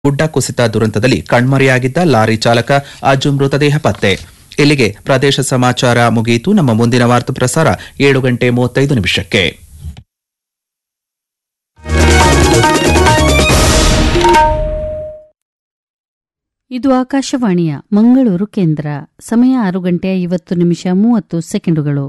ಗುಡ್ಡ ಕುಸಿತ ದುರಂತದಲ್ಲಿ ಕಣ್ಮರೆಯಾಗಿದ್ದ ಲಾರಿ ಚಾಲಕ ಅಜು ಮೃತದೇಹ ಪತ್ತೆ ಇಲ್ಲಿಗೆ ಪ್ರದೇಶ ಸಮಾಚಾರ ಮುಗಿಯಿತು ನಮ್ಮ ಮುಂದಿನ ವಾರ್ತಾ ಪ್ರಸಾರ ಏಳು ಗಂಟೆ ಮೂವತ್ತೈದು ನಿಮಿಷಕ್ಕೆ ಇದು ಆಕಾಶವಾಣಿಯ ಮಂಗಳೂರು ಕೇಂದ್ರ ಸಮಯ ಆರು ಗಂಟೆ ಐವತ್ತು ನಿಮಿಷ ಮೂವತ್ತು ಸೆಕೆಂಡುಗಳು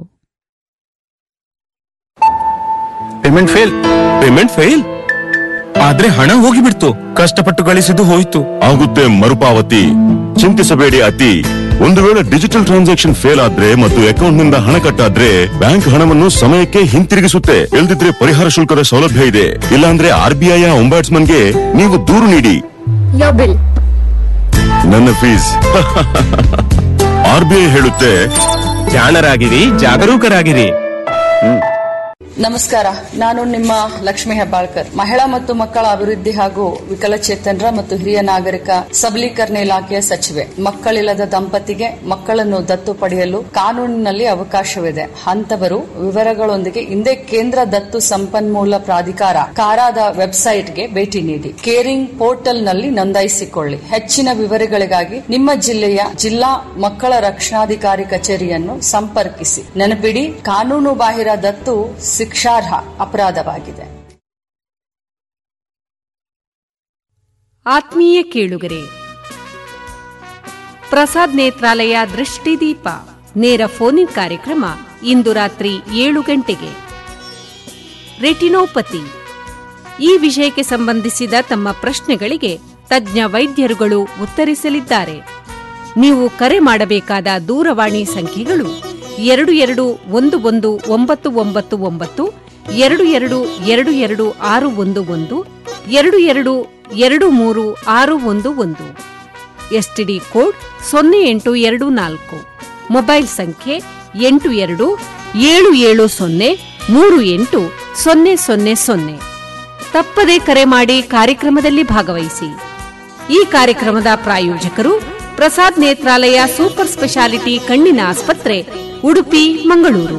ಪೇಮೆಂಟ್ ಫೇಲ್ ಪೇಮೆಂಟ್ ಫೇಲ್ ಆದ್ರೆ ಹಣ ಹೋಗಿಬಿಡ್ತು ಕಷ್ಟಪಟ್ಟು ಗಳಿಸಿದ್ದು ಹೋಯ್ತು ಆಗುತ್ತೆ ಮರುಪಾವತಿ ಚಿಂತಿಸಬೇಡಿ ಅತಿ ಒಂದು ವೇಳೆ ಡಿಜಿಟಲ್ ಟ್ರಾನ್ಸಾಕ್ಷನ್ ಫೇಲ್ ಆದ್ರೆ ಮತ್ತು ಅಕೌಂಟ್ ನಿಂದ ಹಣ ಕಟ್ಟಾದ್ರೆ ಬ್ಯಾಂಕ್ ಹಣವನ್ನು ಸಮಯಕ್ಕೆ ಹಿಂತಿರುಗಿಸುತ್ತೆ ಇಲ್ದಿದ್ರೆ ಪರಿಹಾರ ಶುಲ್ಕದ ಸೌಲಭ್ಯ ಇದೆ ಇಲ್ಲಾಂದ್ರೆ ಆರ್ ಬಿ ಐ ಗೆ ನೀವು ದೂರು ನೀಡಿ Your bill. ನನ್ನ ಫೀಸ್ ಆರ್ ಬಿ ಐ ಹೇಳುತ್ತೆ ಜಾಣರಾಗಿರಿ ಜಾಗರೂಕರಾಗಿರಿ ನಮಸ್ಕಾರ ನಾನು ನಿಮ್ಮ ಲಕ್ಷ್ಮಿ ಹೆಬ್ಬಾಳ್ಕರ್ ಮಹಿಳಾ ಮತ್ತು ಮಕ್ಕಳ ಅಭಿವೃದ್ಧಿ ಹಾಗೂ ವಿಕಲಚೇತನರ ಮತ್ತು ಹಿರಿಯ ನಾಗರಿಕ ಸಬಲೀಕರಣ ಇಲಾಖೆಯ ಸಚಿವೆ ಮಕ್ಕಳಿಲ್ಲದ ದಂಪತಿಗೆ ಮಕ್ಕಳನ್ನು ದತ್ತು ಪಡೆಯಲು ಕಾನೂನಿನಲ್ಲಿ ಅವಕಾಶವಿದೆ ಅಂತವರು ವಿವರಗಳೊಂದಿಗೆ ಹಿಂದೆ ಕೇಂದ್ರ ದತ್ತು ಸಂಪನ್ಮೂಲ ಪ್ರಾಧಿಕಾರ ಕಾರಾದ ವೆಬ್ಸೈಟ್ಗೆ ಭೇಟಿ ನೀಡಿ ಕೇರಿಂಗ್ ಪೋರ್ಟಲ್ನಲ್ಲಿ ನೋಂದಾಯಿಸಿಕೊಳ್ಳಿ ಹೆಚ್ಚಿನ ವಿವರಗಳಿಗಾಗಿ ನಿಮ್ಮ ಜಿಲ್ಲೆಯ ಜಿಲ್ಲಾ ಮಕ್ಕಳ ರಕ್ಷಣಾಧಿಕಾರಿ ಕಚೇರಿಯನ್ನು ಸಂಪರ್ಕಿಸಿ ನೆನಪಿಡಿ ಕಾನೂನು ಬಾಹಿರ ದತ್ತು ಶಿಕ್ಷಾರ್ಹ ಅಪರಾಧವಾಗಿದೆ ಆತ್ಮೀಯ ಕೇಳುಗರೆ ಪ್ರಸಾದ್ ನೇತ್ರಾಲಯ ದೃಷ್ಟಿದೀಪ ನೇರ ಫೋನಿನ್ ಕಾರ್ಯಕ್ರಮ ಇಂದು ರಾತ್ರಿ ಏಳು ಗಂಟೆಗೆ ರೆಟಿನೋಪತಿ ಈ ವಿಷಯಕ್ಕೆ ಸಂಬಂಧಿಸಿದ ತಮ್ಮ ಪ್ರಶ್ನೆಗಳಿಗೆ ತಜ್ಞ ವೈದ್ಯರುಗಳು ಉತ್ತರಿಸಲಿದ್ದಾರೆ ನೀವು ಕರೆ ಮಾಡಬೇಕಾದ ದೂರವಾಣಿ ಸಂಖ್ಯೆಗಳು ಎರಡು ಎರಡು ಒಂದು ಒಂದು ಒಂಬತ್ತು ಒಂಬತ್ತು ಒಂಬತ್ತು ಎರಡು ಎರಡು ಎರಡು ಎರಡು ಆರು ಒಂದು ಒಂದು ಎರಡು ಎರಡು ಎರಡು ಮೂರು ಆರು ಒಂದು ಒಂದು ಎಸ್ಟಿಡಿ ಕೋಡ್ ಸೊನ್ನೆ ಎಂಟು ಎರಡು ನಾಲ್ಕು ಮೊಬೈಲ್ ಸಂಖ್ಯೆ ಎಂಟು ಎರಡು ಏಳು ಏಳು ಸೊನ್ನೆ ಮೂರು ಎಂಟು ಸೊನ್ನೆ ಸೊನ್ನೆ ಸೊನ್ನೆ ತಪ್ಪದೇ ಕರೆ ಮಾಡಿ ಕಾರ್ಯಕ್ರಮದಲ್ಲಿ ಭಾಗವಹಿಸಿ ಈ ಕಾರ್ಯಕ್ರಮದ ಪ್ರಾಯೋಜಕರು ಪ್ರಸಾದ್ ನೇತ್ರಾಲಯ ಸೂಪರ್ ಸ್ಪೆಷಾಲಿಟಿ ಕಣ್ಣಿನ ಆಸ್ಪತ್ರೆ ಉಡುಪಿ ಮಂಗಳೂರು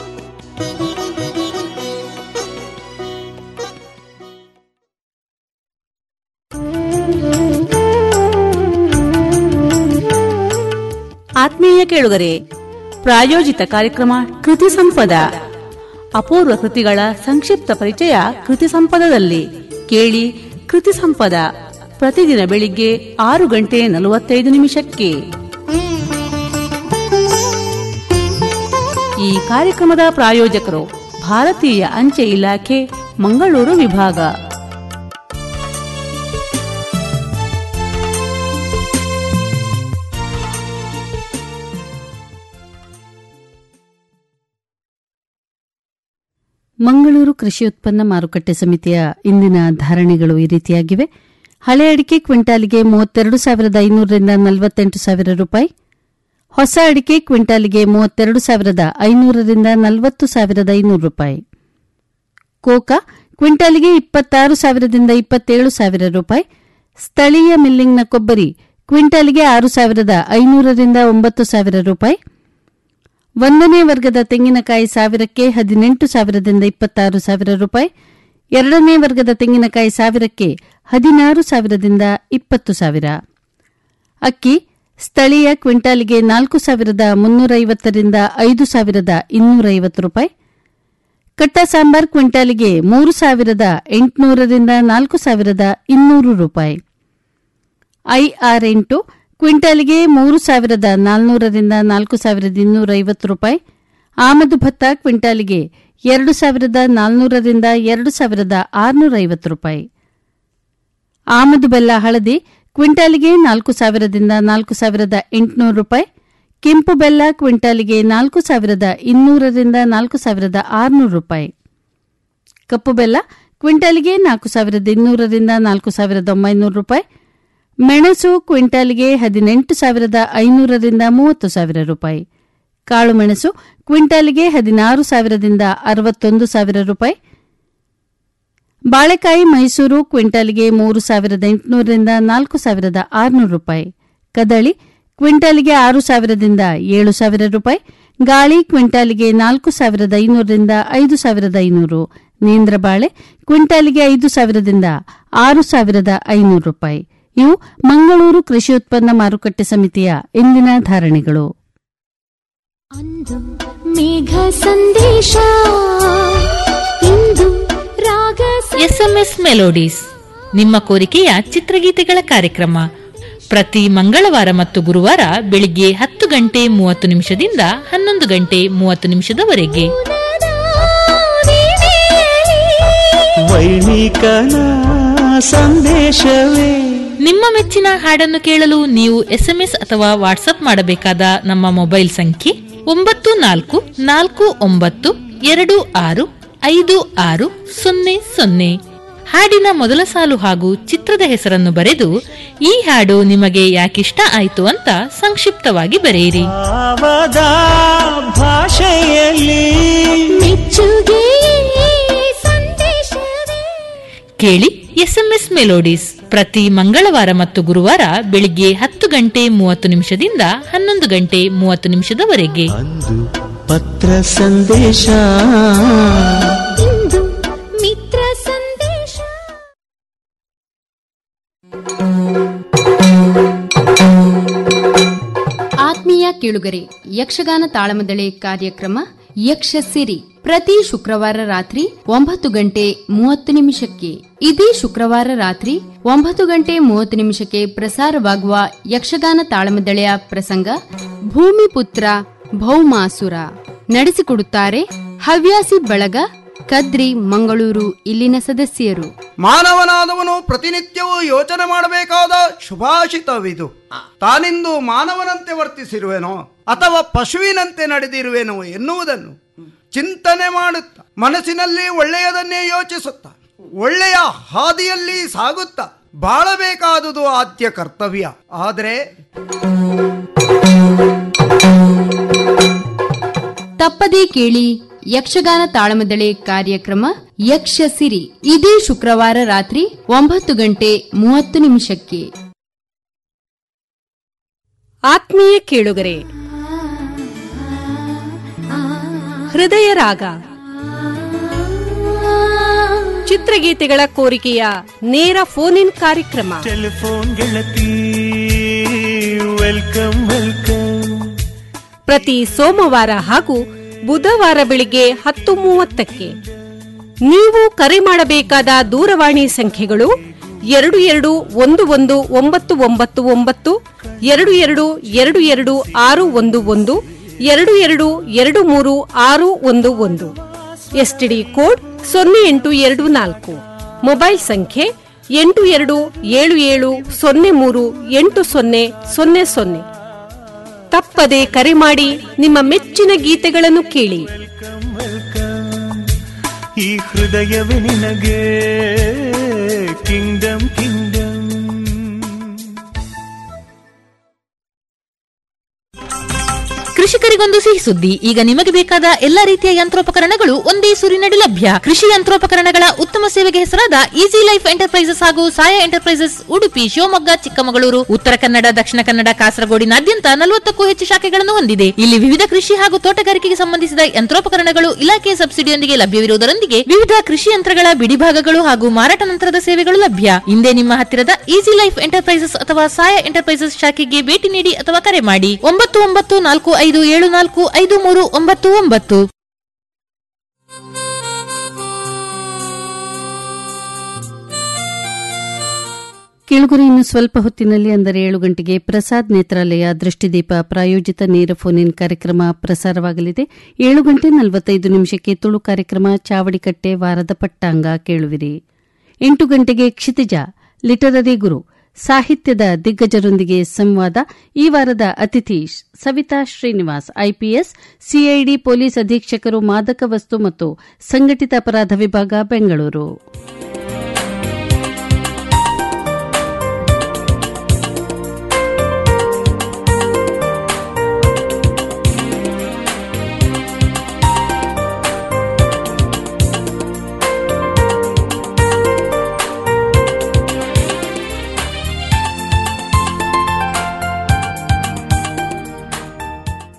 ಆತ್ಮೀಯ ಕೇಳುಗರೆ ಪ್ರಾಯೋಜಿತ ಕಾರ್ಯಕ್ರಮ ಕೃತಿ ಸಂಪದ ಅಪೂರ್ವ ಕೃತಿಗಳ ಸಂಕ್ಷಿಪ್ತ ಪರಿಚಯ ಕೃತಿ ಸಂಪದದಲ್ಲಿ ಕೇಳಿ ಕೃತಿ ಸಂಪದ ಪ್ರತಿದಿನ ಬೆಳಿಗ್ಗೆ ಆರು ಗಂಟೆ ನಲವತ್ತೈದು ನಿಮಿಷಕ್ಕೆ ಈ ಕಾರ್ಯಕ್ರಮದ ಪ್ರಾಯೋಜಕರು ಭಾರತೀಯ ಅಂಚೆ ಇಲಾಖೆ ಮಂಗಳೂರು ವಿಭಾಗ ಮಂಗಳೂರು ಕೃಷಿ ಉತ್ಪನ್ನ ಮಾರುಕಟ್ಟೆ ಸಮಿತಿಯ ಇಂದಿನ ಧಾರಣೆಗಳು ಈ ರೀತಿಯಾಗಿವೆ ಹಳೆ ಅಡಿಕೆ ಕ್ವಿಂಟಾಲಿಗೆ ಮೂವತ್ತೆರಡು ಸಾವಿರದ ಐನೂರರಿಂದ ನಲವತ್ತೆಂಟು ಸಾವಿರ ರೂಪಾಯಿ ಹೊಸ ಅಡಿಕೆ ಕ್ವಿಂಟಾಲಿಗೆ ಮೂವತ್ತೆರಡು ಸಾವಿರದ ಐನೂರರಿಂದ ನಲವತ್ತು ಸಾವಿರದ ಐನೂರು ರೂಪಾಯಿ ಕೋಕಾ ಕ್ವಿಂಟಾಲಿಗೆ ಇಪ್ಪತ್ತಾರು ಸಾವಿರದಿಂದ ಇಪ್ಪತ್ತೇಳು ಸಾವಿರ ರೂಪಾಯಿ ಸ್ಥಳೀಯ ಮಿಲ್ಲಿಂಗ್ನ ಕೊಬ್ಬರಿ ಕ್ವಿಂಟಾಲಿಗೆ ಆರು ಸಾವಿರದ ಐನೂರರಿಂದ ಒಂಬತ್ತು ಸಾವಿರ ರೂಪಾಯಿ ಒಂದನೇ ವರ್ಗದ ತೆಂಗಿನಕಾಯಿ ಸಾವಿರಕ್ಕೆ ಹದಿನೆಂಟು ಸಾವಿರದಿಂದ ಇಪ್ಪತ್ತಾರು ಸಾವಿರ ರೂಪಾಯಿ ಎರಡನೇ ವರ್ಗದ ತೆಂಗಿನಕಾಯಿ ಸಾವಿರಕ್ಕೆ ಹದಿನಾರು ಸಾವಿರದಿಂದ ಇಪ್ಪತ್ತು ಸಾವಿರ ಅಕ್ಕಿ ಸ್ಥಳೀಯ ಕ್ವಿಂಟಾಲಿಗೆ ನಾಲ್ಕು ಸಾವಿರದ ಮುನ್ನೂರೈವತ್ತರಿಂದ ಐದು ಸಾವಿರದ ಇನ್ನೂರೈವತ್ತು ರೂಪಾಯಿ ಕಟ್ಟ ಸಾಂಬಾರ್ ಕ್ವಿಂಟಾಲಿಗೆ ಮೂರು ಸಾವಿರದ ಎಂಟುನೂರರಿಂದ ನಾಲ್ಕು ಸಾವಿರದ ಇನ್ನೂರು ರೂಪಾಯಿ ಐಆರ್ ಎಂಟು ಕ್ವಿಂಟಾಲಿಗೆ ಮೂರು ಸಾವಿರದ ನಾಲ್ನೂರರಿಂದ ನಾಲ್ಕು ಸಾವಿರದ ಇನ್ನೂರ ಐವತ್ತು ರೂಪಾಯಿ ಆಮದು ಭತ್ತ ಕ್ವಿಂಟಾಲಿಗೆ ಎರಡು ಸಾವಿರದ ನಾಲ್ನೂರರಿಂದ ಎರಡು ಸಾವಿರದ ಆರುನೂರ ಐವತ್ತು ರೂಪಾಯಿ ಆಮದು ಬೆಲ್ಲ ಹಳದಿ ಕ್ವಿಂಟಾಲಿಗೆ ನಾಲ್ಕು ಸಾವಿರದಿಂದ ನಾಲ್ಕು ಸಾವಿರದ ಎಂಟುನೂರು ರೂಪಾಯಿ ಕೆಂಪು ಬೆಲ್ಲ ಕ್ವಿಂಟಾಲಿಗೆ ನಾಲ್ಕು ಸಾವಿರದ ಇನ್ನೂರರಿಂದ ನಾಲ್ಕು ಸಾವಿರದ ಆರುನೂರು ರೂಪಾಯಿ ಕಪ್ಪು ಬೆಲ್ಲ ಕ್ವಿಂಟಾಲಿಗೆ ನಾಲ್ಕು ಸಾವಿರದ ಇನ್ನೂರರಿಂದ ನಾಲ್ಕು ಸಾವಿರದ ಒಂಬೈನೂರು ರೂಪಾಯಿ ಮೆಣಸು ಕ್ವಿಂಟಾಲಿಗೆ ಹದಿನೆಂಟು ಸಾವಿರದ ಐನೂರರಿಂದ ಮೂವತ್ತು ಸಾವಿರ ರೂಪಾಯಿ ಕಾಳು ಮೆಣಸು ಕ್ವಿಂಟಾಲಿಗೆ ಹದಿನಾರು ಸಾವಿರದಿಂದ ಅರವತ್ತೊಂದು ಸಾವಿರ ರೂಪಾಯಿ ಬಾಳೆಕಾಯಿ ಮೈಸೂರು ಕ್ವಿಂಟಾಲಿಗೆ ಮೂರು ಸಾವಿರದ ಎಂಟುನೂರರಿಂದ ನಾಲ್ಕು ಸಾವಿರದ ಆರುನೂರು ರೂಪಾಯಿ ಕದಳಿ ಕ್ವಿಂಟಾಲಿಗೆ ಆರು ಸಾವಿರದಿಂದ ಏಳು ಸಾವಿರ ರೂಪಾಯಿ ಗಾಳಿ ಕ್ವಿಂಟಾಲಿಗೆ ನಾಲ್ಕು ಸಾವಿರದ ಐನೂರರಿಂದ ಐದು ಸಾವಿರದ ಐನೂರು ನೇಂದ್ರ ಬಾಳೆ ಕ್ವಿಂಟಾಲಿಗೆ ಐದು ಸಾವಿರದಿಂದ ಆರು ಸಾವಿರದ ಐನೂರು ರೂಪಾಯಿ ಇವು ಮಂಗಳೂರು ಕೃಷಿ ಉತ್ಪನ್ನ ಮಾರುಕಟ್ಟೆ ಸಮಿತಿಯ ಇಂದಿನ ಧಾರಣೆಗಳು ಅಂದು ಮೇಘ ಸಂದೇಶ ಇಂದು ರಾಗ ಎಸ್ಎಂಎಸ್ ಮೆಲೋಡೀಸ್ ನಿಮ್ಮ ಕೋರಿಕೆಯ ಚಿತ್ರಗೀತೆಗಳ ಕಾರ್ಯಕ್ರಮ ಪ್ರತಿ ಮಂಗಳವಾರ ಮತ್ತು ಗುರುವಾರ ಬೆಳಿಗ್ಗೆ ಹತ್ತು ಗಂಟೆ ಮೂವತ್ತು ನಿಮಿಷದಿಂದ ಹನ್ನೊಂದು ಗಂಟೆ ಮೂವತ್ತು ನಿಮಿಷದವರೆಗೆ ವೈಣಿಕನ ಸಂದೇಶವೇ ನಿಮ್ಮ ಮೆಚ್ಚಿನ ಹಾಡನ್ನು ಕೇಳಲು ನೀವು ಎಸ್ಎಂಎಸ್ ಅಥವಾ ವಾಟ್ಸ್ಆಪ್ ಮಾಡಬೇಕಾದ ನಮ್ಮ ಮೊಬೈಲ್ ಸಂಖ್ಯೆ ಒಂಬತ್ತು ನಾಲ್ಕು ನಾಲ್ಕು ಒಂಬತ್ತು ಎರಡು ಆರು ಐದು ಆರು ಸೊನ್ನೆ ಸೊನ್ನೆ ಹಾಡಿನ ಮೊದಲ ಸಾಲು ಹಾಗೂ ಚಿತ್ರದ ಹೆಸರನ್ನು ಬರೆದು ಈ ಹಾಡು ನಿಮಗೆ ಯಾಕಿಷ್ಟ ಆಯ್ತು ಅಂತ ಸಂಕ್ಷಿಪ್ತವಾಗಿ ಬರೆಯಿರಿ ಭಾವದ ಭಾಷೆಯಲ್ಲಿ ಮೆಚ್ಚುಗೆ ಸಂದೇಶವೇ ಕೇಳಿ ಎಸ್ಎಂಎಸ್ ಮೆಲೋಡೀಸ್ ಪ್ರತಿ ಮಂಗಳವಾರ ಮತ್ತು ಗುರುವಾರ ಬೆಳಿಗ್ಗೆ ಹತ್ತು ಗಂಟೆ ಮೂವತ್ತು ನಿಮಿಷದಿಂದ ಹನ್ನೊಂದು ಗಂಟೆ ಮೂವತ್ತು ನಿಮಿಷದವರೆಗೆ ಅಂದು ಪತ್ರ ಸಂದೇಶ ಇಂದು ಮಿತ್ರ ಸಂದೇಶ ಆತ್ಮೀಯ ಕೇಳುಗರೆ ಯಕ್ಷಗಾನ ತಾಳಮದಳೆ ಕಾರ್ಯಕ್ರಮ ಯಕ್ಷ ಸಿರಿ ಪ್ರತಿ ಶುಕ್ರವಾರ ರಾತ್ರಿ ಒಂಬತ್ತು ಗಂಟೆ ಮೂವತ್ತು ನಿಮಿಷಕ್ಕೆ ಇದೇ ಶುಕ್ರವಾರ ರಾತ್ರಿ ಒಂಬತ್ತು ಗಂಟೆ ಮೂವತ್ತು ನಿಮಿಷಕ್ಕೆ ಪ್ರಸಾರವಾಗುವ ಯಕ್ಷಗಾನ ತಾಳಮದಳೆಯ ಪ್ರಸಂಗ ಭೂಮಿಪುತ್ರ ಭೌಮಾಸುರ ನಡೆಸಿಕೊಡುತ್ತಾರೆ ಹವ್ಯಾಸಿ ಬಳಗ ಕದ್ರಿ ಮಂಗಳೂರು ಇಲ್ಲಿನ ಸದಸ್ಯರು ಮಾನವನಾದವನು ಪ್ರತಿನಿತ್ಯವೂ ಯೋಚನೆ ಮಾಡಬೇಕಾದ ಶುಭಾಷಿತವಿದು ತಾನಿಂದು ಮಾನವನಂತೆ ವರ್ತಿಸಿರುವೆನೋ ಅಥವಾ ಪಶುವಿನಂತೆ ನಡೆದಿರುವೆನೋ ಎನ್ನುವುದನ್ನು ಚಿಂತನೆ ಮಾಡುತ್ತಾ ಮನಸ್ಸಿನಲ್ಲಿ ಒಳ್ಳೆಯದನ್ನೇ ಯೋಚಿಸುತ್ತಾ ಒಳ್ಳೆಯ ಹಾದಿಯಲ್ಲಿ ಸಾಗುತ್ತಾ ಬಾಳಬೇಕಾದುದು ಆದ್ಯ ಕರ್ತವ್ಯ ಆದರೆ ತಪ್ಪದೇ ಕೇಳಿ ಯಕ್ಷಗಾನ ತಾಳಮದಳೆ ಕಾರ್ಯಕ್ರಮ ಯಕ್ಷ ಸಿರಿ ಇದೇ ಶುಕ್ರವಾರ ರಾತ್ರಿ ಒಂಬತ್ತು ಗಂಟೆ ಮೂವತ್ತು ನಿಮಿಷಕ್ಕೆ ಆತ್ಮೀಯ ಕೇಳುಗರೆ ಹೃದಯ ರಾಗ ಚಿತ್ರಗೀತೆಗಳ ಕೋರಿಕೆಯ ನೇರ ಫೋನ್ ಇನ್ ಕಾರ್ಯಕ್ರಮ ಟೆಲಿಫೋನ್ ಗೆಳತಿ ವೆಲ್ಕಮ್ ವೆಲ್ಕಮ್ ಪ್ರತಿ ಸೋಮವಾರ ಹಾಗೂ ಬುಧವಾರ ಬೆಳಿಗ್ಗೆ ಹತ್ತು ಮೂವತ್ತಕ್ಕೆ ನೀವು ಕರೆ ಮಾಡಬೇಕಾದ ದೂರವಾಣಿ ಸಂಖ್ಯೆಗಳು ಎರಡು ಎರಡು ಒಂದು ಒಂದು ಒಂಬತ್ತು ಒಂಬತ್ತು ಒಂಬತ್ತು ಎರಡು ಎರಡು ಎರಡು ಎರಡು ಆರು ಒಂದು ಒಂದು ಎರಡು ಎರಡು ಎರಡು ಮೂರು ಆರು ಒಂದು ಒಂದು ಎಸ್ಟಿಡಿ ಕೋಡ್ ಸೊನ್ನೆ ಎಂಟು ಎರಡು ನಾಲ್ಕು ಮೊಬೈಲ್ ಸಂಖ್ಯೆ ಎಂಟು ಎರಡು ಏಳು ಏಳು ಸೊನ್ನೆ ಮೂರು ಎಂಟು ಸೊನ್ನೆ ಸೊನ್ನೆ ಸೊನ್ನೆ ತಪ್ಪದೆ ಕರೆ ಮಾಡಿ ನಿಮ್ಮ ಮೆಚ್ಚಿನ ಗೀತೆಗಳನ್ನು ಕೇಳಿ ಈ ಹೃದಯವೇ ನಿನಗೆ ಕಿಂಗ್ಡಮ್ ಕಿಂಗ್ಡಮ್ ಕೃಷಿಕರಿಗೊಂದು ಸಿಹಿ ಸುದ್ದಿ ಈಗ ನಿಮಗೆ ಬೇಕಾದ ಎಲ್ಲಾ ರೀತಿಯ ಯಂತ್ರೋಪಕರಣಗಳು ಒಂದೇ ಸೂರಿನಡಿ ಲಭ್ಯ ಕೃಷಿ ಯಂತ್ರೋಪಕರಣಗಳ ಉತ್ತಮ ಸೇವೆಗೆ ಹೆಸರಾದ ಈಸಿ ಲೈಫ್ ಎಂಟರ್ಪ್ರೈಸಸ್ ಹಾಗೂ ಸಾಯ ಎಂಟರ್ಪ್ರೈಸಸ್ ಉಡುಪಿ ಶಿವಮೊಗ್ಗ ಚಿಕ್ಕಮಗಳೂರು ಉತ್ತರ ಕನ್ನಡ ದಕ್ಷಿಣ ಕನ್ನಡ ಕಾಸರಗೋಡಿನಾದ್ಯಂತ ನಲವತ್ತಕ್ಕೂ ಹೆಚ್ಚು ಶಾಖೆಗಳನ್ನು ಹೊಂದಿದೆ ಇಲ್ಲಿ ವಿವಿಧ ಕೃಷಿ ಹಾಗೂ ತೋಟಗಾರಿಕೆಗೆ ಸಂಬಂಧಿಸಿದ ಯಂತ್ರೋಪಕರಣಗಳು ಇಲಾಖೆಯ ಸಬ್ಸಿಡಿಯೊಂದಿಗೆ ಲಭ್ಯವಿರುವುದರೊಂದಿಗೆ ವಿವಿಧ ಕೃಷಿ ಯಂತ್ರಗಳ ಬಿಡಿಭಾಗಗಳು ಹಾಗೂ ಮಾರಾಟ ನಂತರದ ಸೇವೆಗಳು ಲಭ್ಯ ಹಿಂದೆ ನಿಮ್ಮ ಹತ್ತಿರದ ಈಸಿ ಲೈಫ್ ಎಂಟರ್ಪ್ರೈಸಸ್ ಅಥವಾ ಸಾಯ ಎಂಟರ್ಪ್ರೈಸಸ್ ಶಾಖೆಗೆ ಭೇಟಿ ನೀಡಿ ಅಥವಾ ಕರೆ ಮಾಡಿ ಒಂಬತ್ತು ಒಂಬತ್ತು ನಾಲ್ಕು ಐದು ಏಳು ನಾಲ್ಕು ಐದು ಮೂರು ಒಂಬತ್ತು ಒಂಬತ್ತು ಕೇಳುಗರು ಇನ್ನು ಸ್ವಲ್ಪ ಹೊತ್ತಿನಲ್ಲಿ ಅಂದರೆ ಏಳು ಗಂಟೆಗೆ ಪ್ರಸಾದ್ ನೇತ್ರಾಲಯ ದೃಷ್ಟಿದೀಪ ಪ್ರಾಯೋಜಿತ ನೇರ ಫೋನ್ ಇನ್ ಕಾರ್ಯಕ್ರಮ ಪ್ರಸಾರವಾಗಲಿದೆ ಏಳು ಗಂಟೆ ನಲವತ್ತೈದು ನಿಮಿಷಕ್ಕೆ ತುಳು ಕಾರ್ಯಕ್ರಮ ಚಾವಡಿಕಟ್ಟೆ ವಾರದ ಪಟ್ಟಾಂಗ ಕೇಳುವಿರಿ ಎಂಟು ಗಂಟೆಗೆ ಕ್ಷಿತಿಜ ಲಿಟರರಿ ಗುರು ಸಾಹಿತ್ಯದ ದಿಗ್ಗಜರೊಂದಿಗೆ ಸಂವಾದ ಈ ವಾರದ ಅತಿಥಿ Savitha Srinivas IPS CID police ಅಧೀಕ್ಷಕರು ಮಾದಕ ವಸ್ತು ಮತ್ತು ಸಂಘಟಿತ ಅಪರಾಧ ವಿಭಾಗ ಬೆಂಗಳೂರು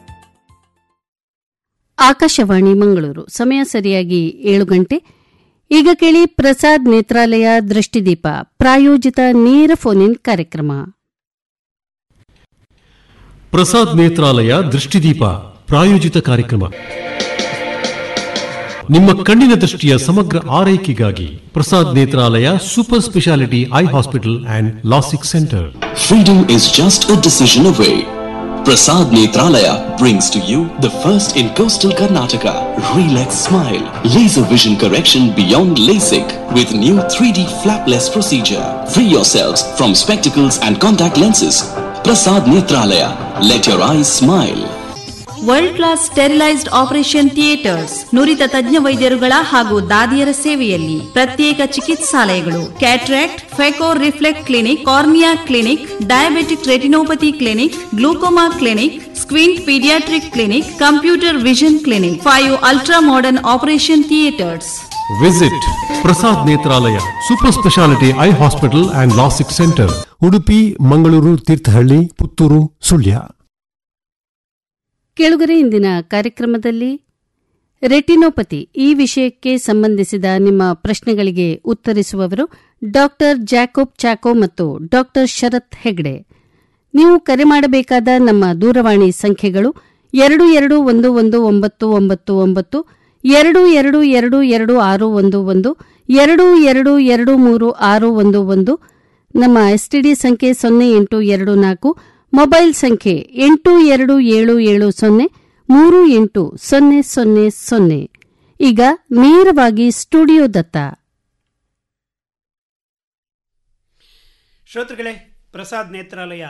ಆಕಾಶವಾಣಿ ಮಂಗಳೂರು ಸಮಯ ಸರಿಯಾಗಿ ಏಳು ಗಂಟೆ ಈಗ ಕೇಳಿ ಪ್ರಸಾದ್ ನೇತ್ರಾಲಯ ದೃಷ್ಟಿದೀಪ ಪ್ರಾಯೋಜಿತ ನೇರ ಫೋನ್ ಇನ್ ಕಾರ್ಯಕ್ರಮ ಪ್ರಸಾದ್ ನೇತ್ರಾಲಯ ದೃಷ್ಟಿದೀಪ ಪ್ರಾಯೋಜಿತ ಕಾರ್ಯಕ್ರಮ ನಿಮ್ಮ ಕಣ್ಣಿನ ದೃಷ್ಟಿಯ ಸಮಗ್ರ ಆರೈಕೆಗಾಗಿ Prasad Netralaya super speciality eye hospital and LASIK centre Freedom is just a decision away. Prasad Netralaya brings to you the first in coastal Karnataka. Relax Smile. Laser vision correction beyond LASIK with new 3D flapless procedure. Free yourselves from spectacles and contact lenses. Prasad Netralaya. Let your eyes smile. World class sterilised operation theatres ನುರಿತ ತಜ್ಞ ವೈದ್ಯರುಗಳ ಹಾಗೂ ದಾದಿಯರ ಸೇವೆಯಲ್ಲಿ ಪ್ರತ್ಯೇಕ ಚಿಕಿತ್ಸಾಲಯಗಳು cataract phaco reflect clinic cornea clinic diabetic retinopathy clinic glaucoma clinic squint paediatric clinic computer vision clinic five ultra modern operation theatres visit Prasad Netralaya super speciality eye hospital and LASIK centre Udupi Mangaluru Thirthahalli Puttur Sullia ಕೆಳಗರೆ ಇಂದಿನ ಕಾರ್ಯಕ್ರಮದಲ್ಲಿ ರೆಟಿನೋಪತಿ ಈ ವಿಷಯಕ್ಕೆ ಸಂಬಂಧಿಸಿದ ನಿಮ್ಮ ಪ್ರಶ್ನೆಗಳಿಗೆ ಉತ್ತರಿಸುವವರು doctor Jacob Chacko ಮತ್ತು doctor ಶರತ್ ಹೆಗ್ಡೆ ನೀವು ಕರೆ ಮಾಡಬೇಕಾದ ನಮ್ಮ ದೂರವಾಣಿ ಸಂಖ್ಯೆಗಳು ಎರಡು ಎರಡು ಒಂದು ಒಂದು ಒಂಬತ್ತು ಒಂಬತ್ತು ಒಂಬತ್ತು ಎರಡು ಎರಡು ಎರಡು ಎರಡು ಆರು ಒಂದು ಒಂದು ಎರಡು ಎರಡು ಎರಡು ಮೂರು ಆರು ಒಂದು ಒಂದು ನಮ್ಮ ಎಸ್ಟಿಡಿ ಸಂಖ್ಯೆ ಸೊನ್ನೆ ಎಂಟು ಎರಡು ನಾಲ್ಕು ಮೊಬೈಲ್ ಸಂಖ್ಯೆ ಎಂಟು ಎರಡು ಏಳು ಏಳು ಸೊನ್ನೆ ಮೂರು ಎಂಟು ಸೊನ್ನೆ ಸೊನ್ನೆ ಸೊನ್ನೆ ಈಗ ನೇರವಾಗಿ ಸ್ಟುಡಿಯೋದತ್ತ ಶ್ರೋತೃಗಳೇ ಪ್ರಸಾದ್ ನೇತ್ರಾಲಯ